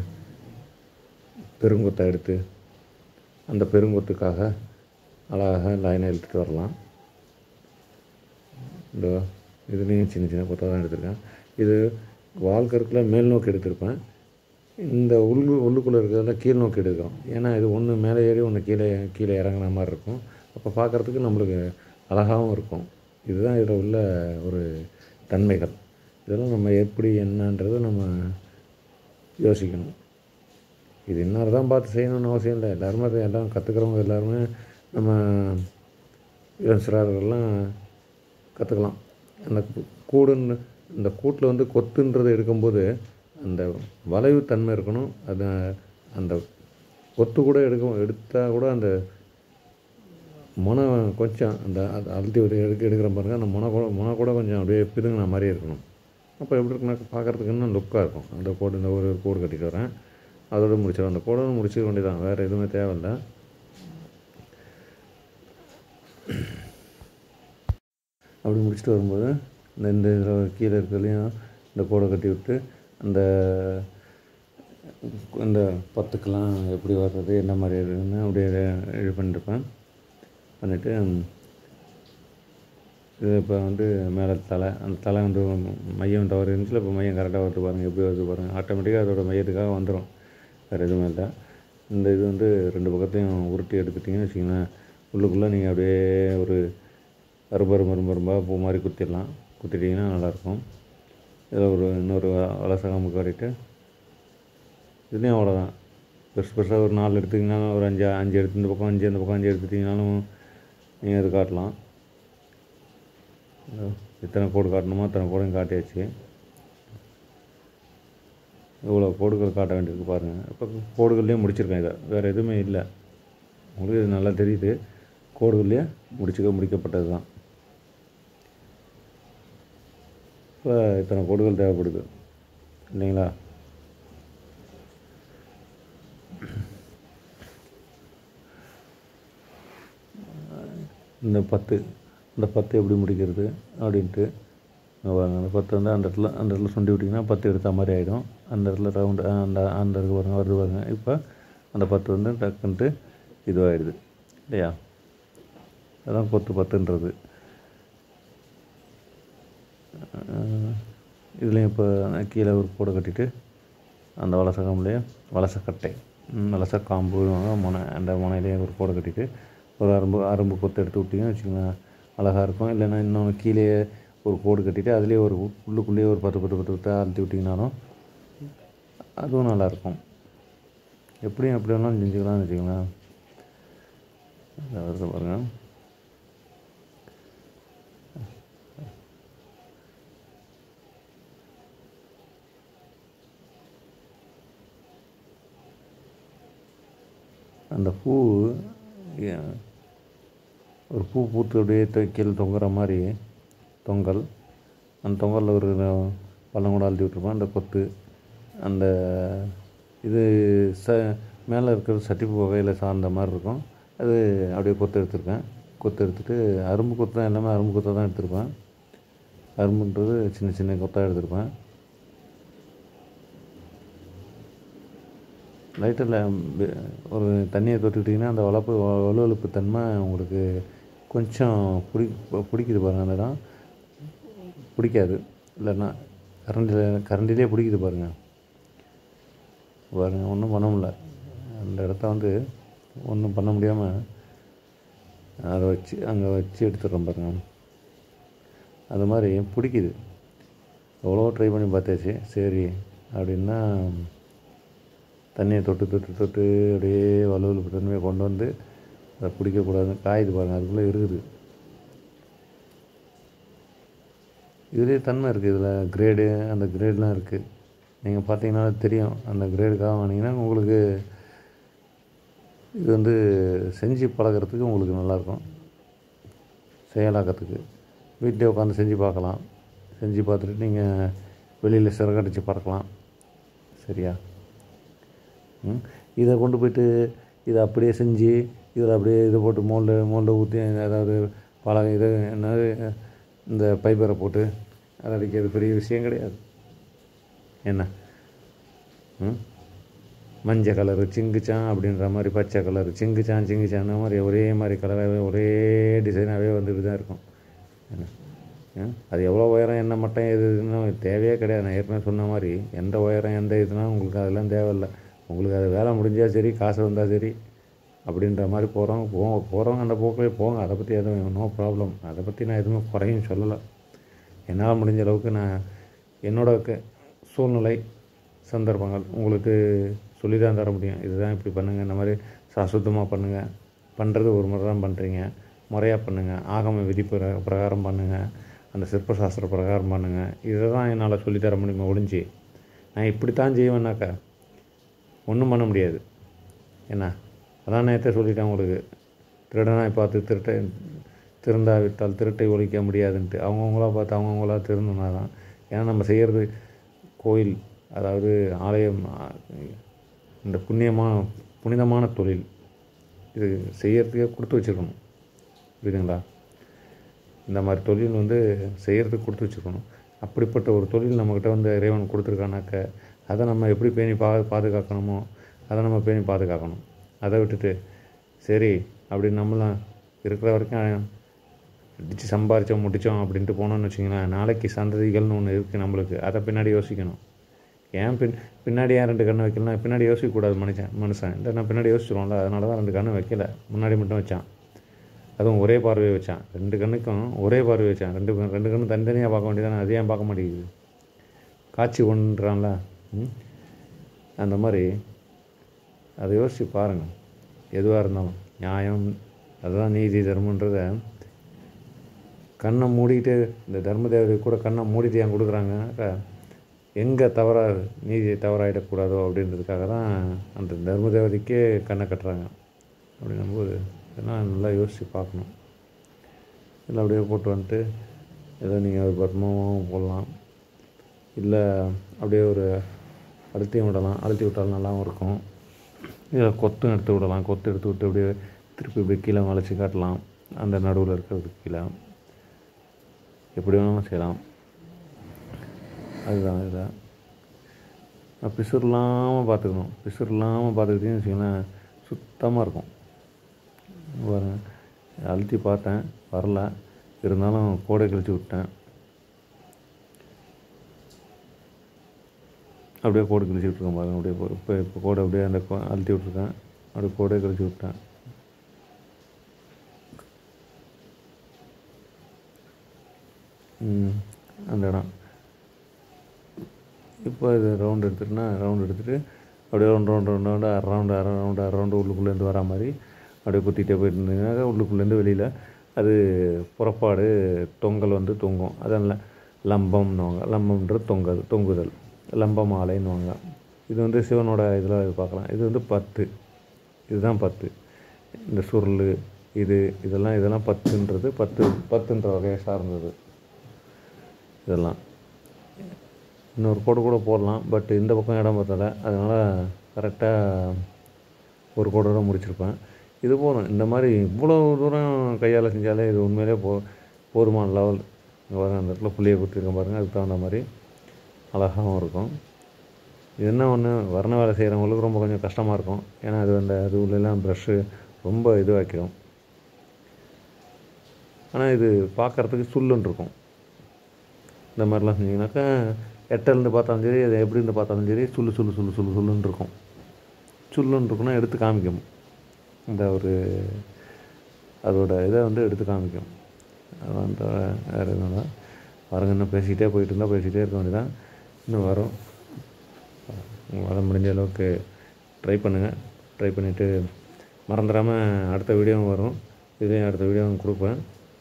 பெருங்கொத்தை எடுத்து அந்த பெருங்கொத்துக்காக அழகாக லைனை இழுத்துட்டு வரலாம் இந்த இதுலேயும் சின்ன சின்ன கொத்தாக தான் எடுத்திருக்கேன் இது வால்கருக்கில் மேல் நோக்கி எடுத்திருப்பேன் இந்த உள்ளு உள்ளுக்குள்ளே இருக்கிறதுல கீழ் நோக்கி எடுக்கிறோம் ஏன்னா இது ஒன்று மேலே ஏறி ஒன்று கீழே கீழே இறங்குன மாதிரி இருக்கும் அப்போ பார்க்குறதுக்கு நம்மளுக்கு அழகாகவும் இருக்கும் இதுதான் இதில் உள்ள ஒரு தன்மைகள் இதெல்லாம் நம்ம எப்படி என்னன்றதை நம்ம யோசிக்கணும் இது இன்னார் தான் பார்த்து செய்யணும்னு அவசியம் இல்லை எல்லாருமே அதை எல்லாம் கற்றுக்கிறவங்க எல்லாருமே நம்ம இளசிறார்கள்லாம் கற்றுக்கலாம் அந்த கூ- கூடுன்னு இந்த கூட்டில் வந்து கொத்துன்றதை எடுக்கும்போது அந்த வளைவு தன்மை இருக்கணும் அது அந்த கொத்து கூட எடுக்க எடுத்தால் கூட அந்த முனை கொஞ்சம் அந்த அது அழுத்தி ஒரு எடுக்க எடுக்கிற பாருங்க அந்த முனை கூட முனை கூட கொஞ்சம் அப்படியே பிதுங்கின மாதிரி இருக்கணும் அப்போ எப்படி இருக்குன்னா பார்க்குறதுக்கு இன்னும் லுக்காக இருக்கும் அந்த கோடு இந்த ஒரு கோடு கட்டிட்டு வரேன் அதோட முடிச்சிடும் அந்த கோடோடு முடிச்சிக்க வேண்டியதான் வேறு எதுவுமே தேவையில்லை அப்படி முடிச்சுட்டு வரும்போது இந்த இந்த இதில் கீழே இருக்கிறதுலையும் இந்த கோடை கட்டி விட்டு அந்த இந்த பத்துக்கெல்லாம் எப்படி வர்றது என்ன மாதிரி இருக்குன்னு அப்படியே இது பண்ணிருப்பேன் பண்ணிவிட்டு இது இப்போ வந்து மேலே தலை அந்த தலை வந்து மையம் தவறு இருந்துச்சுல இப்போ மையம் கரெக்டாக வருது பாருங்கள் எப்படி வருது பாருங்கள் ஆட்டோமேட்டிக்காக அதோட மையத்துக்காக வந்துடும் வேறு எதுவுமே இல்லை இந்த இது வந்து ரெண்டு பக்கத்தையும் உருட்டி எடுத்துட்டிங்கன்னு வச்சிங்களேன் உள்ளுக்குள்ளே நீங்கள் அப்படியே ஒரு அரும்பு மரும்பு அரும்பாக பூ மாதிரி குத்திடலாம் குத்திட்டிங்கன்னா நல்லாயிருக்கும் இதில் ஒரு இன்னொரு வளசகம் காட்டிட்டு இதுலேயும் அவ்வளோதான் பெருசு பெருசாக ஒரு நாலு எடுத்துக்கிங்கனாலும் ஒரு அஞ்சு அஞ்சு எடுத்து இந்த பக்கம் அஞ்சு அந்த பக்கம் அஞ்சு எடுத்துட்டிங்கனாலும் நீங்கள் அது காட்டலாம் இதோ எத்தனை கோடு காட்டணுமோ அத்தனை கோடையும் காட்டியாச்சு இவ்வளோ கோடுகள் காட்ட வேண்டியிருக்கு பாருங்கள் இப்போ கோடுகள்லேயே முடிச்சிருக்கேன் இதை வேறு எதுவுமே இல்லை உங்களுக்கு இது நல்லா தெரியுது கோடுகள்லேயே முடிச்சுக்க முடிக்கப்பட்டது தான் இப்போ இத்தனை கோடுகள் தேவைப்படுது இல்லைங்களா இந்த பத்து இந்த பத்து எப்படி முடிக்கிறது அப்படின்ட்டு இங்க பாருங்க அந்த பத்து வந்து அந்த இடத்துல அந்த இடத்துல சுண்டி விட்டிங்கன்னா பத்து எடுத்த மாதிரி ஆகிடும் அந்த இடத்துல ரவுண்டு அந்த அந்த இருக்கு பாருங்க வருது பாருங்க இப்போ அந்த பத்து வந்து டக்குன்ட்டு இதுவாகிடுது இல்லையா அதான் கொத்து பத்துன்றது இதுலேயும் இப்போ கீழே ஒரு கூடை கட்டிட்டு அந்த வலசகம்லேயே வலசக்கட்டை ம், வலசக்காம்பு முனை அந்த முனையிலேயே ஒரு கூடை கட்டிட்டு ஒரு அரும்பு அரும்பு கொத்து எடுத்து விட்டிங்கன்னு வச்சுக்கோங்களேன் அழகாக இருக்கும் இல்லைன்னா இன்னொன்று கீழே ஒரு கோடு கட்டிட்டு அதுலேயே ஒரு உ- உள்ளுக்குள்ளேயே ஒரு பத்து பத்து பத்து பத்து அழுத்தி விட்டிங்கனாலும் அதுவும் நல்லாயிருக்கும் எப்படியும் எப்படி வேணாலும் செஞ்சுக்கலாம்னு வச்சுக்கோங்களேன் வருது பாருங்க அந்த பூ ஏ- ஒரு பூ பூத்து அப்படியே தொ- கீழே தொங்குற மாதிரி தொங்கல் அந்த தொங்கலில் ஒரு பள்ளம் கூட அழுத்தி விட்ருப்போம் அந்த கொத்து அந்த இது ச மேலே இருக்கிறது சட்டிப்பு வகையில் சார்ந்த மாதிரி இருக்கும் அது அப்படியே கொத்து எடுத்திருக்கேன் கொத்து எடுத்துட்டு அரும்பு கொத்து தான் எல்லாமே அரும்பு கொத்தாக தான் எடுத்திருப்பேன் அரும்புன்றது சின்ன சின்ன கொத்தாக எடுத்திருப்பேன் லைட்டில் ஒரு தண்ணியை தொட்டுக்கிட்டிங்கன்னா அந்த வளப்பு வ- வலுவழுப்பு தன்மை உங்களுக்கு கொஞ்சம் பிடி பிடிக்குது பாருங்கள் அந்த இடம் பிடிக்காது இல்லைன்னா கரண்டில் கரண்டிலே பிடிக்குது பாருங்கள் பாருங்கள் ஒன்றும் பண்ண முடியல அந்த இடத்த வந்து ஒன்றும் பண்ண முடியாமல் அதை வச்சு அங்கே வச்சு எடுத்துடுறோம் பாருங்கள் அது மாதிரி பிடிக்குது எவ்வளோ ட்ரை பண்ணி பார்த்தாச்சு சரி அப்படின்னா தண்ணியை தொட்டு தொட்டு தொட்டு அப்படியே வலுவலுப்பு தன்மையை கொண்டு வந்து அதை பிடிக்கக்கூடாது காயுது பாருங்கள் அதுக்குள்ளே இருக்குது இதுலேயே தன்மை இருக்குது இதில் கிரேடு அந்த கிரேட்லாம் இருக்குது நீங்கள் பார்த்தீங்கன்னா தெரியும் அந்த கிரேடுக்காக வாங்கினீங்கன்னா உங்களுக்கு இது வந்து செஞ்சு பழகுறதுக்கு உங்களுக்கு நல்லாயிருக்கும் செயலாக்கத்துக்கு வீட்டிலே உட்காந்து செஞ்சு பார்க்கலாம் செஞ்சு பார்த்துட்டு நீங்கள் வெளியில் சிறகடிச்சு பறக்கலாம் சரியா ம் இதை கொண்டு போயிட்டு இதை அப்படியே செஞ்சு இதில் அப்படியே இதை போட்டு மோல்டு மோல்டு ஊற்றி அதாவது பல இது என்னது இந்த பைப்பரை போட்டு அதை அடிக்கிறது பெரிய விஷயம் கிடையாது என்ன ம் மஞ்சள் கலரு சிங்குச்சான் அப்படின்ற மாதிரி பச்சை கலரு சிங்குச்சான் சிங்குச்சான் மாதிரி ஒரே மாதிரி கலராகவே ஒரே டிசைனாகவே வந்துட்டு தான் இருக்கும் என்ன ஆ? அது எவ்வளோ உயரம் என்ன மட்டம் எது இதுன்னு தேவையே கிடையாது நான் ஏற்கனவே சொன்ன மாதிரி எந்த உயரம் எந்த இதுனா உங்களுக்கு அதெல்லாம் தேவையில்லை உங்களுக்கு அது வேலை முடிஞ்சால் சரி காசு வந்தால் சரி அப்படின்ற மாதிரி போகிறோம் போங்க போகிறவங்க அந்த போக்கிலே போங்க அதை பற்றி எதுவும் நோ ப்ராப்ளம் அதை பற்றி நான் எதுவுமே குறையும் சொல்லலை என்னால் முடிஞ்ச அளவுக்கு நான் என்னோட க- சூழ்நிலை சந்தர்ப்பங்கள் உங்களுக்கு சொல்லி தான் தர முடியும் இதுதான் இப்படி பண்ணுங்கள் இந்த மாதிரி சாசுத்தமாக பண்ணுங்கள் பண்ணுறது ஒரு முறை தான் பண்ணுறீங்க முறையாக பண்ணுங்கள் ஆகம விதி பிர- பிரகாரம் பண்ணுங்கள் அந்த சிற்ப சாஸ்திர பிரகாரம் பண்ணுங்கள் இதை தான் என்னால் சொல்லித் தர முடியுமா ஒழிஞ்சு நான் இப்படி தான் செய்வேன்னாக்கா ஒன்றும் பண்ண முடியாது என்ன அதான் நேற்றே சொல்லிட்டேன் உங்களுக்கு திருடனாய் பார்த்து திருட்டை திருந்தாவிட்டால் திருட்டை ஒழிக்க முடியாதுன்ட்டு அவங்கவுங்களா பார்த்து அவங்கவுங்களா திருந்தினா தான் ஏன்னா நம்ம செய்கிறது கோயில் அதாவது ஆலயம் ஆ, இந்த புண்ணியமான புனிதமான தொழில் இது செய்யறதுக்கே கொடுத்து வச்சுருக்கணும் புரியுதுங்களா இந்த மாதிரி தொழில் வந்து செய்கிறதுக்கு கொடுத்து வச்சுக்கணும் அப்படிப்பட்ட ஒரு தொழில் நம்மக்கிட்ட வந்து இறைவன் கொடுத்துருக்கானாக்க அதை நம்ம எப்படி பேணி பா பாதுகாக்கணுமோ அதை நம்ம பேணி பாதுகாக்கணும் அதை விட்டுட்டு சரி அப்படின்னு நம்மளாம் இருக்கிற வரைக்கும் அடித்து சம்பாரித்தோம் முடித்தோம் அப்படின்ட்டு போனோம்னு வச்சிங்களேன் நாளைக்கு சந்ததிகள்னு ஒன்று இருக்குது நம்மளுக்கு அதை பின்னாடி யோசிக்கணும் ஏன் பின் பின்னாடி ஏன் ரெண்டு கண்ணு வைக்கலாம் பின்னாடி யோசிக்கக்கூடாது மனுஷன் மனுஷன் இந்த நான் பின்னாடி யோசிச்சிருவோம்ல அதனால தான் ரெண்டு கண்ணு வைக்கல முன்னாடி மட்டும் வச்சான் அதுவும் ஒரே பார்வையை வச்சான் ரெண்டு கண்ணுக்கும் ஒரே பார்வை வச்சான் ரெண்டு கண்- ரெண்டு கண்ணு தனித்தனியாக பார்க்க வேண்டியதானே அது ஏன் பார்க்க மாட்டேங்குது காட்சி ஒன்றான்ல ம்? அந்த மாதிரி அதை யோசித்து பாருங்கள் எதுவாக இருந்தாலும் நியாயம் அதுதான் நீதி தர்மன்றத கண்ணை மூடிட்டு இந்த தர்ம தேவதை கூட கண்ணை மூடிட்டு ஏன் கொடுக்குறாங்கனாக்கா எங்கே தவறாக நீதி தவறாயிடக்கூடாதோ அப்படின்றதுக்காக தான் அந்த தர்ம தேவதைக்கே கண்ணை கட்டுறாங்க அப்படின்னும்போது இதெல்லாம் நல்லா யோசித்து பார்க்கணும் இல்லை அப்படியே போட்டு வந்துட்டு ஏதோ நீங்கள் ஒரு பத்மமாகவும் போடலாம் இல்லை அப்படியே ஒரு அழுத்தியும் விடலாம் அழுத்தி விட்டாலும் நல்லாவும் இருக்கும் இதில் கொத்தும் எடுத்து விடலாம் கொத்து எடுத்து விட்டு அப்படியே திருப்பி இப்படி கீழே வளைச்சி காட்டலாம் அந்த நடுவில் இருக்கிறதுக்கு கீழே எப்படி வேணாலும் செய்யலாம் அதுதான் இதுதான் பிசுறு இல்லாமல் பார்த்துக்கணும் பிசுறு இல்லாமல் பார்த்துக்கிட்டீங்கன்னு வச்சுக்கோங்களேன் சுத்தமாக இருக்கும் பாருங்க அழுத்தி பார்த்தேன் வரல இருந்தாலும் கோடை கழிச்சு விட்டேன் அப்படியே கோடை கழிச்சு விட்ருக்கேன் பாருங்க அப்படியே இப்போ இப்போ இப்போ கோடை அப்படியே அந்த கோ- அழுத்தி விட்ருக்கேன் அப்படியே கோடை கழிச்சு விட்டேன் ம், அந்த இடம் இப்போ இது ரவுண்ட் எடுத்துட்டுனா ரவுண்ட் எடுத்துகிட்டு அப்படியே ரவுண்ட் ரவுண்ட் ரவுண்ட் ரவுண்டு அரை ரவுண்டு அரை ரவுண்டு அரை ரவுண்டு உள்ளுக்குள்ளேருந்து வரா மாதிரி அப்படியே குத்திட்டே போயிட்டு இருந்தீங்கன்னாக்கா உள்ளுக்குள்ளேருந்து வெளியில் அது புறப்பாடு தொங்கல் வந்து தொங்கும் அதான் லம்பம்னுவாங்க லம்பம்ன்றது தொங்கல் தொங்குதல் லம்ப மாலைன்னுவாங்க இது வந்து சிவனோட இதில் இது பார்க்கலாம் இது வந்து பத்து இதுதான் பத்து இந்த சுருள் இது இதெல்லாம் இதெல்லாம் பத்துன்றது பத்து பத்துன்ற வகையை சார்ந்தது இதெல்லாம் இன்னொரு கோடு கூட போடலாம் பட் இந்த பக்கம் இடம் பத்தலை அதனால் கரெக்டாக ஒரு கோடோட முடிச்சிருப்பேன் இது போதும் இந்த மாதிரி இவ்வளோ தூரம் கையால் செஞ்சாலே இது உண்மையிலே போ போதுமான லெவல் இங்கே பாருங்க அந்த இடத்துல புள்ளியை கொடுத்துருக்கேன் பாருங்கள் அதுக்கு தகுந்த மாதிரி அழகாகவும் இருக்கும் இது என்ன ஒன்று வர்ண வேலை செய்கிறவங்களுக்கு ரொம்ப கொஞ்சம் கஷ்டமாக இருக்கும் ஏன்னா அது அந்த அது உள்ளெல்லாம் ப்ரஷ்ஷு ரொம்ப இதுவாக்கிடும் ஆனால் இது பார்க்குறதுக்கு சுல்லுன்னு இருக்கும் இந்த மாதிரிலாம் செஞ்சிங்கனாக்கா எட்டிலேருந்து பார்த்தாலும் சரி அது எப்படி இருந்து பார்த்தாலும் சரி சுள்ளு சுள்ளு சுள்ளு சுள்ளு சுள்ளுன்னு இருக்கும் சுள்ளுன்னு இருக்குன்னா எடுத்து காமிக்கும் இந்த ஒரு அதோட இதை வந்து எடுத்து காமிக்கும் அது வந்து வேறு எதுவும் இல்லை பாருங்க இன்னும் பேசிக்கிட்டே போயிட்டு இருந்தால் பேசிக்கிட்டே இருக்க வேண்டியதான் இன்னும் வரும் உங்களால் முடிஞ்ச அளவுக்கு ட்ரை பண்ணுங்கள் ட்ரை பண்ணிவிட்டு மறந்துடாமல் அடுத்த வீடியோவும் வரும் இதையும் அடுத்த வீடியோவும் கொடுப்பேன்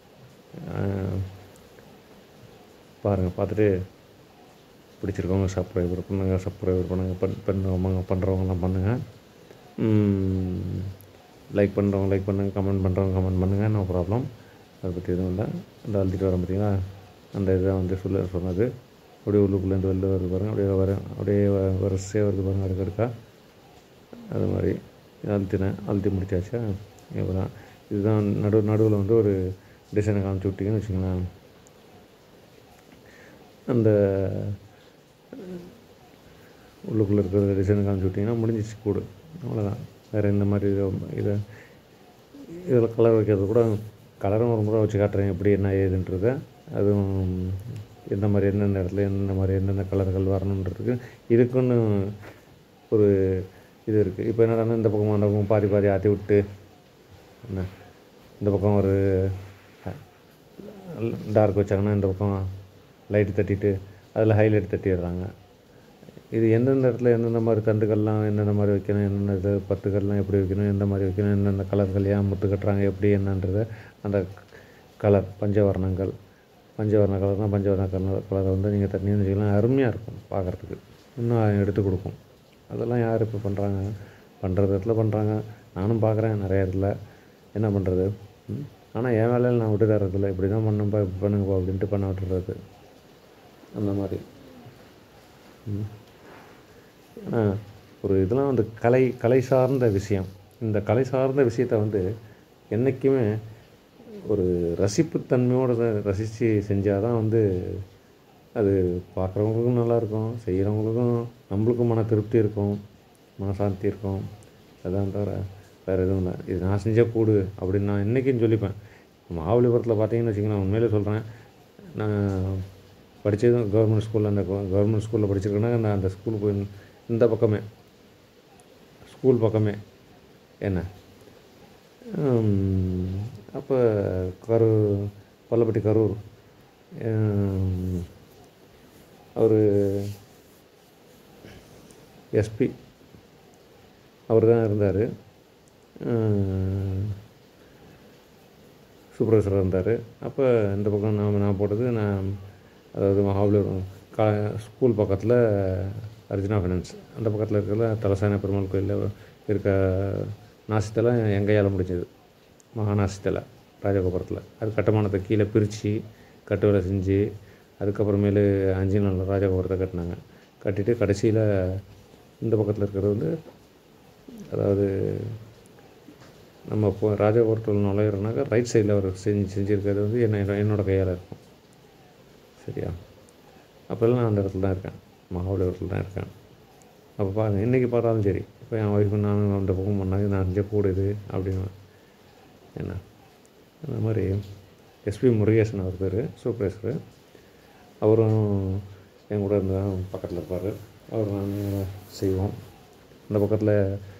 பாருங்கள் பார்த்துட்டு பிடிச்சிருக்கவங்க சப்ஸ்கிரைபர் பண்ணுங்க சப்ஸ்கிரைபர் பண்ணுங்கள் பண் பண்ணுறவங்க பண்ணுறவங்கலாம் பண்ணுங்கள் லைக் பண்ணுறவங்க லைக் பண்ணுங்கள் கமெண்ட் பண்ணுறவங்க கமெண்ட் பண்ணுங்கள் நோ ப்ராப்ளம் அதை பற்றி எதுவும் இல்லை இந்த அழுத்திட்டு வர பார்த்தீங்களா அந்த இதை வந்து சொல்ல சொன்னது அப்படியே உள்ளுக்குள்ளேருந்து வெளில வருது பாருங்கள் அப்படியே வர அப்படியே வ- வரிசையாக வருது பாருங்கள் அடுக்க அடுக்கா அது மாதிரி அழுத்தினேன் அழுத்தி முடிச்சாச்சா இவ்வளோ இதுதான் நடு நடுவில் வந்து ஒரு டிசைனை காமிச்சு விட்டிங்கன்னு வச்சுங்களேன் அந்த உள்ளுக்குள்ளே இருக்கிற டிசைனை காமிச்சு விட்டிங்கன்னா முடிஞ்சிச்சு கூடு அவ்வளோதான் வேறு இந்த மாதிரி இதை இதை இதில் கலர் வைக்கிறது கூட கலரும் ஒரு முறை வச்சு காட்டுறேன் எப்படி என்ன ஏதுன்றதை அதுவும் எந்த மாதிரி எந்தெந்த இடத்துல எந்தெந்த மாதிரி எந்தெந்த கலர்கள் வரணுன்றதுக்கு இதுக்குன்னு ஒரு இது இருக்குது இப்போ என்னடான்னா இந்த பக்கம் அந்த பக்கம் பாதி பாதி ஆற்றி விட்டு என்ன இந்த பக்கம் ஒரு டார்க் வச்சாங்கன்னா இந்த பக்கம் லைட்டு தட்டிட்டு அதில் ஹைலைட் தட்டிடுறாங்க இது எந்தெந்த இடத்துல எந்தெந்த மாதிரி தண்டுகள்லாம் எந்தெந்த மாதிரி வைக்கணும் என்னென்ன இது பத்துக்கள்லாம் எப்படி வைக்கணும் எந்த மாதிரி வைக்கணும் எந்தெந்த கலர்கள் ஏன் முத்து கட்டுறாங்க எப்படி என்னன்றதை அந்த கலர் பஞ்சவர்ணங்கள் பஞ்சவர்ண கலர்னால் பஞ்சவர்ண கலர் கலரை வந்து நீங்கள் தண்ணின்னு வச்சுக்கலாம் அருமையாக இருக்கும் பார்க்குறதுக்கு இன்னும் எடுத்து கொடுக்கும் அதெல்லாம் யார் இப்போ பண்ணுறாங்க பண்ணுற இடத்துல பண்ணுறாங்க நானும் பார்க்குறேன் நிறைய இடத்துல என்ன பண்ணுறது ஆனால் என் வேலையில் நான் விட்டு தர்றதில்ல இப்படி தான் பண்ணுப்பா இப்படி பண்ணுங்கப்பா அப்படின்ட்டு பண்ண விட்டுறது அந்த மாதிரி ம். ஏன்னா ஒரு இதெல்லாம் வந்து கலை கலை சார்ந்த விஷயம் இந்த கலை சார்ந்த விஷயத்தை வந்து என்றைக்குமே ஒரு ரசிப்புத்தன்மையோடு ரசித்து செஞ்சால் தான் வந்து அது பார்க்குறவங்களுக்கும் நல்லாயிருக்கும் செய்கிறவங்களுக்கும் நம்மளுக்கும் மன திருப்தி இருக்கும் மனசாந்தி இருக்கும் அதான் தவிர வேறு எதுவும் இல்லை இது நான் செஞ்ச கூடு அப்படின்னு நான் இன்றைக்கும் சொல்லிப்பேன் மகாபலிபுரத்தில் பார்த்தீங்கன்னு வச்சுக்கோங்களேன் உண்மையிலே சொல்கிறேன் நான் படித்ததும் கவர்மெண்ட் ஸ்கூலில் அந்த கவர்மெண்ட் ஸ்கூலில் படிச்சிருக்கேன்னா நான் அந்த ஸ்கூல் போய் இந்த பக்கமே ஸ்கூல் பக்கமே என்ன அப்போ கரூர் பள்ளப்பட்டி கரூர் அவர் எஸ்பி அவர் தான் இருந்தார் சூப்பர்வைசராக இருந்தார் அப்போ இந்த பக்கம் நான் நான் போட்டது நான் அதாவது மகாபலிபுரம் கா ஸ்கூல் பக்கத்தில் அர்ஜுனா ஃபைனான்ஸ் அந்த பக்கத்தில் இருக்கிற தலசான பெருமாள் கோயிலில் இருக்க நாசித்தலை எங்கையால் முடிஞ்சது மகாநாசித்தலை ராஜகோபுரத்தில் அது கட்டுமானத்தை கீழே பிரித்து கட்டு வேலை செஞ்சு அதுக்கப்புறமேலு அஞ்சு நாள் ராஜகோபுரத்தை கட்டினாங்க கட்டிட்டு கடைசியில் இந்த பக்கத்தில் இருக்கிறது வந்து அதாவது நம்ம இப்போ ராஜகோபுரத்தில் நுழையிறோம்னாக்கா ரைட் சைடில் அவர் செஞ்சு செஞ்சுருக்கிறது வந்து என்ன என்னோட கையால் இருக்கும் சரியா அப்போல்லாம் நான் அந்த இடத்துல தான் இருக்கேன் மகாபலிபுரத்தில் தான் இருக்கேன் அப்போ பாருங்கள் இன்றைக்கி பார்த்தாலும் சரி இப்போ என் ஒய்ஃபு நானும் அந்த பக்கம் பண்ணாங்க நான் செஞ்ச கூடுது அப்படின்னு என்ன அந்த மாதிரி எஸ்பி முருகேசன் அவர் பேர் சூப்பர்வைசரு அவரும் என் கூட இருந்தால் பக்கத்தில் இருப்பார் அவர் நான் செய்வோம் அந்த பக்கத்தில்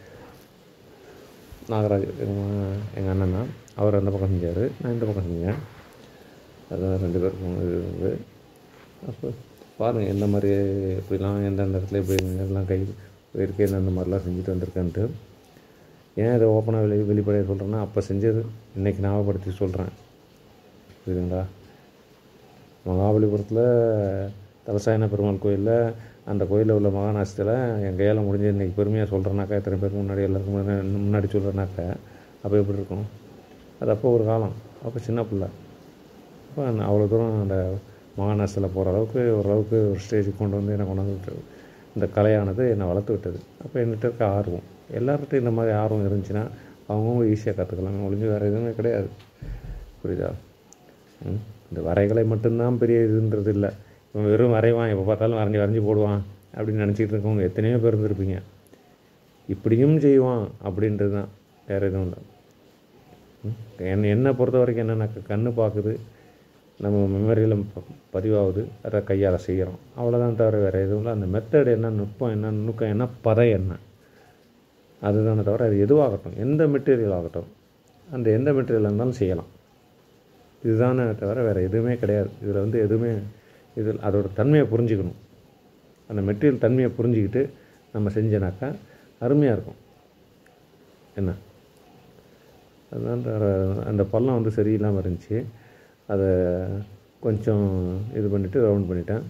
நாகராஜ் எங்கள் எங்கள் அண்ணன் தான் அவர் அந்த பக்கம் செஞ்சார் நான் இந்த பக்கம் செஞ்சேன் அதான் ரெண்டு பேருக்கும் இது வந்து அப்போ பாருங்கள் எந்த மாதிரி இப்படிலாம் எந்தெந்த இடத்துல இப்படி எல்லாம் கை இருக்கு எந்தெந்த மாதிரிலாம் செஞ்சுட்டு வந்திருக்கேன்ட்டு ஏன் இதை ஓப்பனாக வெளி வெளிப்படையாக சொல்கிறேன்னா அப்போ செஞ்சது இன்றைக்கி ஞாபகப்படுத்தி சொல்கிறேன் புரியுதுங்களா மகாபலிபுரத்தில் தலசாயன பெருமாள் கோயிலில் அந்த கோயிலில் உள்ள மகாநாசத்தில் என் கையால் முடிஞ்சு இன்றைக்கி பெருமையாக சொல்கிறேனாக்கா எத்தனை பேருக்கு முன்னாடி எல்லாருக்கும் முன்னாடி முன்னாடி சொல்கிறேனாக்கா அப்போ எப்படி இருக்கும் அது அப்போ ஒரு காலம் அப்போ சின்ன பிள்ளை அப்போ அந்த அவ்வளோ தூரம் அந்த மகாநாசத்தில் போகிற அளவுக்கு ஓரளவுக்கு ஒரு ஸ்டேஜுக்கு கொண்டு வந்து என்னை கொண்டு வந்து விட்டது இந்த கலையானது என்னை வளர்த்து விட்டது அப்போ என்கிட்ட இருக்க ஆர்வம் எல்லார்கிட்டையும் இந்த மாதிரி ஆர்வம் இருந்துச்சுன்னா அவங்கவுங்க ஈஸியாக கற்றுக்கலாம் ஒழிஞ்சு வேறு எதுவுமே கிடையாது புரியுதா ம் இந்த வரைகலை மட்டும்தான் பெரிய இதுன்றது இல்லை இவன் வெறும் வரைவான் எப்போ பார்த்தாலும் வரைஞ்சி வரைஞ்சி போடுவான் அப்படின்னு நினச்சிக்கிட்டு இருக்கவங்க எத்தனையோ பேர் இருந்திருப்பீங்க இப்படியும் செய்வான் அப்படின்றது தான் வேறு எதுவும் இல்லை ம், என்னை என்னை பொறுத்த வரைக்கும் என்னென்னாக்கா கண்ணு பார்க்குது நம்ம மெமரியில் பதிவாகுது அதை கையால் செய்கிறோம் அவ்வளோதான் தவிர வேறு எதுவும் இல்லை அந்த மெத்தட் என்ன நுட்பம் என்ன நுணுக்கம் என்ன பதை என்ன அதுதானே தவிர அது எதுவாகட்டும் எந்த மெட்டீரியல் ஆகட்டும் அந்த எந்த மெட்டீரியல் இருந்தாலும் செய்யலாம் இதுதானே தவிர வேறு எதுவுமே கிடையாது இதில் வந்து எதுவுமே இதில் அதோட தன்மையை புரிஞ்சுக்கணும் அந்த மெட்டீரியல் தன்மையை புரிஞ்சுக்கிட்டு நம்ம செஞ்சனாக்கா அருமையாக இருக்கும் என்ன அதனால வேற- அந்த பள்ளம் வந்து சரியில்லாமல் இருந்துச்சு அதை கொஞ்சம் இது பண்ணிவிட்டு ரவுண்ட் பண்ணிட்டேன்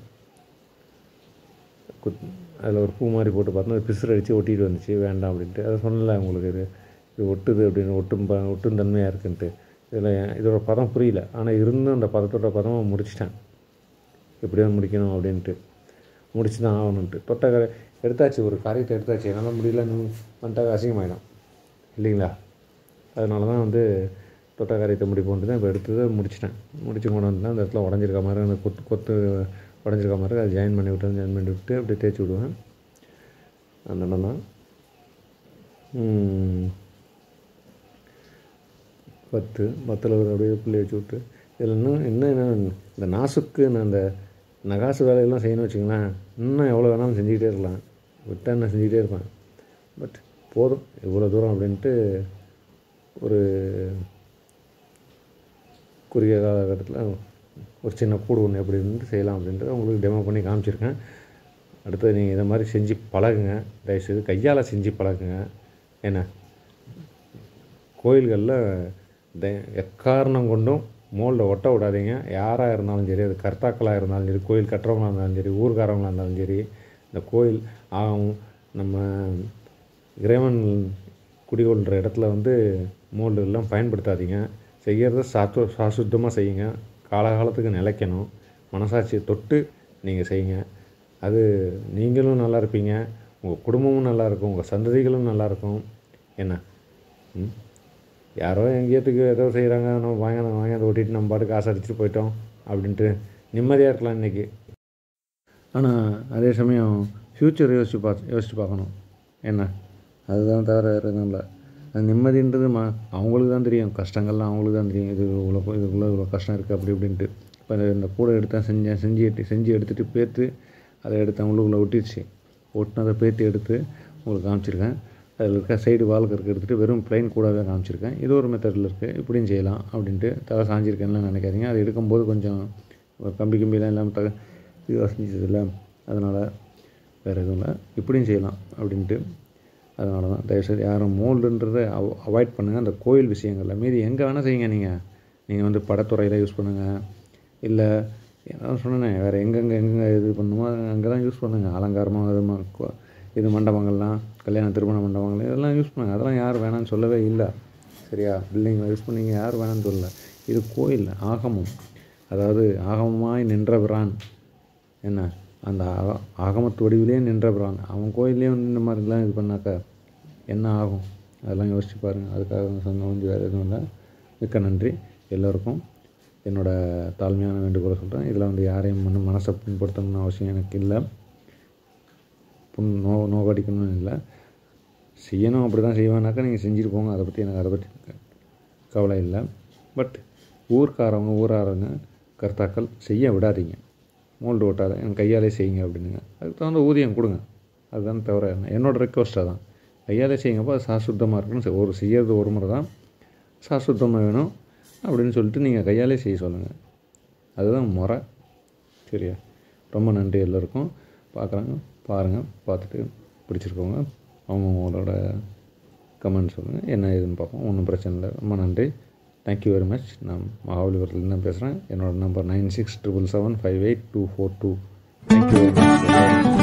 குத் அதில் ஒரு பூ மாதிரி போட்டு பார்த்தோம் அது பிசுறு அடித்து ஒட்டிட்டு வந்துச்சு வேண்டாம் அப்படின்ட்டு அதை சொன்னல உங்களுக்கு இது இது ஒட்டுது அப்படின்னு ஒட்டும் ப ஒட்டும் தன்மையாக இருக்குன்ட்டு இதில் இதோட பதம் புரியல ஆனால் இருந்தும் அந்த பதத்தோட பதமாக முடிச்சிட்டேன் இப்படி தான் முடிக்கணும் அப்படின்ட்டு முடிச்சு தான் ஆகணுன்ட்டு தொட்ட கரை எடுத்தாச்சு ஒரு காரியத்தை எடுத்தாச்சு என்னால் முடியலன்னு வந்துட்டாக்க அசிங்கமாயிடும் இல்லைங்களா அதனால தான் வந்து தொட்ட காரியத்தை முடிப்போன்ட்டு தான் இப்போ எடுத்ததை முடிச்சிட்டேன் முடிச்சு கொண்டு வந்துட்டேன் அந்த இடத்துல உடஞ்சிருக்க மாதிரி அந்த கொத்து கொத்து உடஞ்சிருக்க மாதிரி அதை ஜாயின் பண்ணி விட்டு ஜாயின் பண்ணி விட்டு அப்படியே தேய்ச்சி விடுவேன் அந்த இடம் தான் ம். பத்து பத்தில் ஒரு அப்படியே புள்ளி வச்சு விட்டு இதில் இன்னும் இன்னும் என்ன இந்த நாசுக்கு நான் அந்த நகாசு வேலையெல்லாம் செய்யணும்னு வச்சுங்களேன் இன்னும் எவ்வளோ வேணாலும் செஞ்சுக்கிட்டே இருக்கலாம் விட்டா என்ன செஞ்சுக்கிட்டே இருப்பேன் பட் போதும் இவ்வளோ தூரம் அப்படின்ட்டு ஒரு குறுகிய காலகட்டத்தில் ஒரு சின்ன கூடு ஒன்று எப்படி இருந்து செய்யலாம் அப்படின்றத உங்களுக்கு டெமோ பண்ணி காமிச்சிருக்கேன் அடுத்தது நீங்கள் இதை மாதிரி செஞ்சு பழகுங்க தயவுசெய்து கையால் செஞ்சு பழகுங்க என்ன கோயில்களில் த எக்காரணம் கொண்டும் மோல்டை ஒட்ட விடாதீங்க யாராக இருந்தாலும் சரி அது கர்த்தாக்களாக இருந்தாலும் சரி கோயில் கட்டுறவங்களாக இருந்தாலும் சரி ஊர்க்காரவங்களாக இருந்தாலும் சரி இந்த கோயில் ஆகும் நம்ம இறைவன் குடிகொள்கிற இடத்துல வந்து மோல்டு எல்லாம் பயன்படுத்தாதீங்க செய்கிறத சாத்து சாசுத்தமாக செய்யுங்க காலகாலத்துக்கு நிலைக்கணும் மனசாட்சியை தொட்டு நீங்கள் செய்யுங்க அது நீங்களும் நல்லா இருப்பீங்க உங்கள் குடும்பமும் நல்லா இருக்கும் உங்கள் சந்ததிகளும் நல்லா இருக்கும் என்ன ம் யாரோ எங்கேயத்துக்கு ஏதோ செய்கிறாங்க நம்ம வாங்க வாங்கி அதை ஓட்டிட்டு நம்ம பாட்டுக்கு காசு அடிச்சுட்டு போயிட்டோம் அப்படின்ட்டு நிம்மதியாக இருக்கலாம் இன்றைக்கி ஆனால் அதே சமயம் ஃப்யூச்சர் யோசிச்சு பார்த்து யோசிச்சு பார்க்கணும் என்ன அதுதான் தவிர வேறு எதுவும் இல்லை அது நிம்மதின்றது மா அவங்களுக்கு தான் தெரியும் கஷ்டங்கள்லாம் அவங்களுக்கு தான் தெரியும் இது இவ்வளோ இதுக்குள்ளே இவ்வளோ கஷ்டம் இருக்குது அப்படி இப்படின்ட்டு இப்போ இந்த- இந்த கூடை எடுத்தேன் செஞ்சேன் செஞ்சு எட்டு செஞ்சு எடுத்துகிட்டு பேர்த்து அதை எடுத்து உள்ளுக்குள்ளே ஒட்டிடுச்சு ஒட்டினதை பேர்த்து எடுத்து உங்களுக்கு காமிச்சிருக்கேன் அதில் இருக்க சைடு வால்க்கு இருக்க எடுத்துகிட்டு வெறும் ப்ளைன் கூடவே காமிச்சிருக்கேன் இது ஒரு மெத்தடில் இருக்குது இப்படியும் செய்யலாம் அப்படின்ட்டு தலை சாஞ்சிருக்கேன்லாம் நினைக்காதீங்க அது எடுக்கும்போது கொஞ்சம் கம்பி கம்பிலாம் இல்லாமல் தக இதுவாக செஞ்சதில்ல அதனால் வேறு எதுவும் இல்லை இப்படியும் செய்யலாம் அப்படின்ட்டு அதனால தான் தயவுசெய்து யாரும் மோல்டுன்றதை அவ அவாய்ட் பண்ணுங்கள் அந்த கோயில் விஷயங்களில் மீதி எங்கே வேணால் செய்யுங்க நீங்கள் நீங்கள் வந்து படத்துறையில் யூஸ் பண்ணுங்கள் இல்லை ஏதாவது சொன்னேன் வேறு எங்கெங்கே எங்கெங்கே இது பண்ணுமோ அங்கே தான் யூஸ் பண்ணுங்கள் அலங்காரமாக இது ம- கொ- இது மண்டபங்கள்லாம் கல்யாண திருமண மண்டபங்கள் இதெல்லாம் யூஸ் பண்ணுங்கள் அதெல்லாம் யாரும் வேணாம்னு சொல்லவே இல்லை சரியா பில்டிங்கில் யூஸ் பண்ணீங்க யாரும் வேணாம்னு சொல்லல இது கோயில் ஆகமம் அதாவது ஆகமமாய் நின்ற பிரான் என்ன அந்த ஆக ஆகமத்து வடிவிலே நின்ற பிரான் அவன் கோயிலே வந்து இந்த மாதிரிலாம் இது பண்ணாக்கா என்ன ஆகும் அதெல்லாம் யோசிச்சு பாருங்கள் அதுக்காக தான் சொன்ன கொஞ்சம் வேறு எதுவும் இல்லை மிக்க நன்றி எல்லோருக்கும் என்னோட தாழ்மையான வேண்டுகோளை சொல்கிறேன் இதில் வந்து யாரையும் வந்து மனசை புண்படுத்தணும்னு அவசியம் எனக்கு இல்லை புண் நோ நோக்கடிக்கணும்னு இல்லை செய்யணும் அப்படி தான் செய்வேனாக்கா நீங்கள் செஞ்சுட்டு போங்க அதை பற்றி எனக்கு அதை பற்றி கவலை இல்லை பட் ஊர்க்காரவங்க ஊராரங்க கர்த்தாக்கள் செய்ய விடாதீங்க மோல்டு ஓட்டாத என் கையாலே செய்யுங்க அப்படின்னுங்க அதுக்கு தகுந்த ஊதியம் கொடுங்க அதுதான் தவிர என்ன என்னோடய ரெக்வஸ்ட்டாக தான் கையாலே செய்யுங்கப்போ அது சாசுத்தமாக இருக்கணும் செ- ஒரு செய்யறது ஒரு முறை தான் சாசுத்தமாக வேணும் அப்படின்னு சொல்லிட்டு நீங்கள் கையாலே செய்ய சொல்லுங்கள் அதுதான் முறை சரியா ரொம்ப நன்றி எல்லோருக்கும் பார்க்குறாங்க பாருங்கள் பார்த்துட்டு பிடிச்சிருக்கவங்க அவங்கவுங்களோட கமெண்ட் சொல்லுங்கள் என்ன ஏதுன்னு பார்ப்போம் ஒன்றும் பிரச்சனை இல்லை ரொம்ப நன்றி தேங்க்யூ வெரி மச் நான் மகாபலிபுரத்துலேருந்து தான் பேசுகிறேன் என்னோட number nine six triple seven five eight two four two thank you very much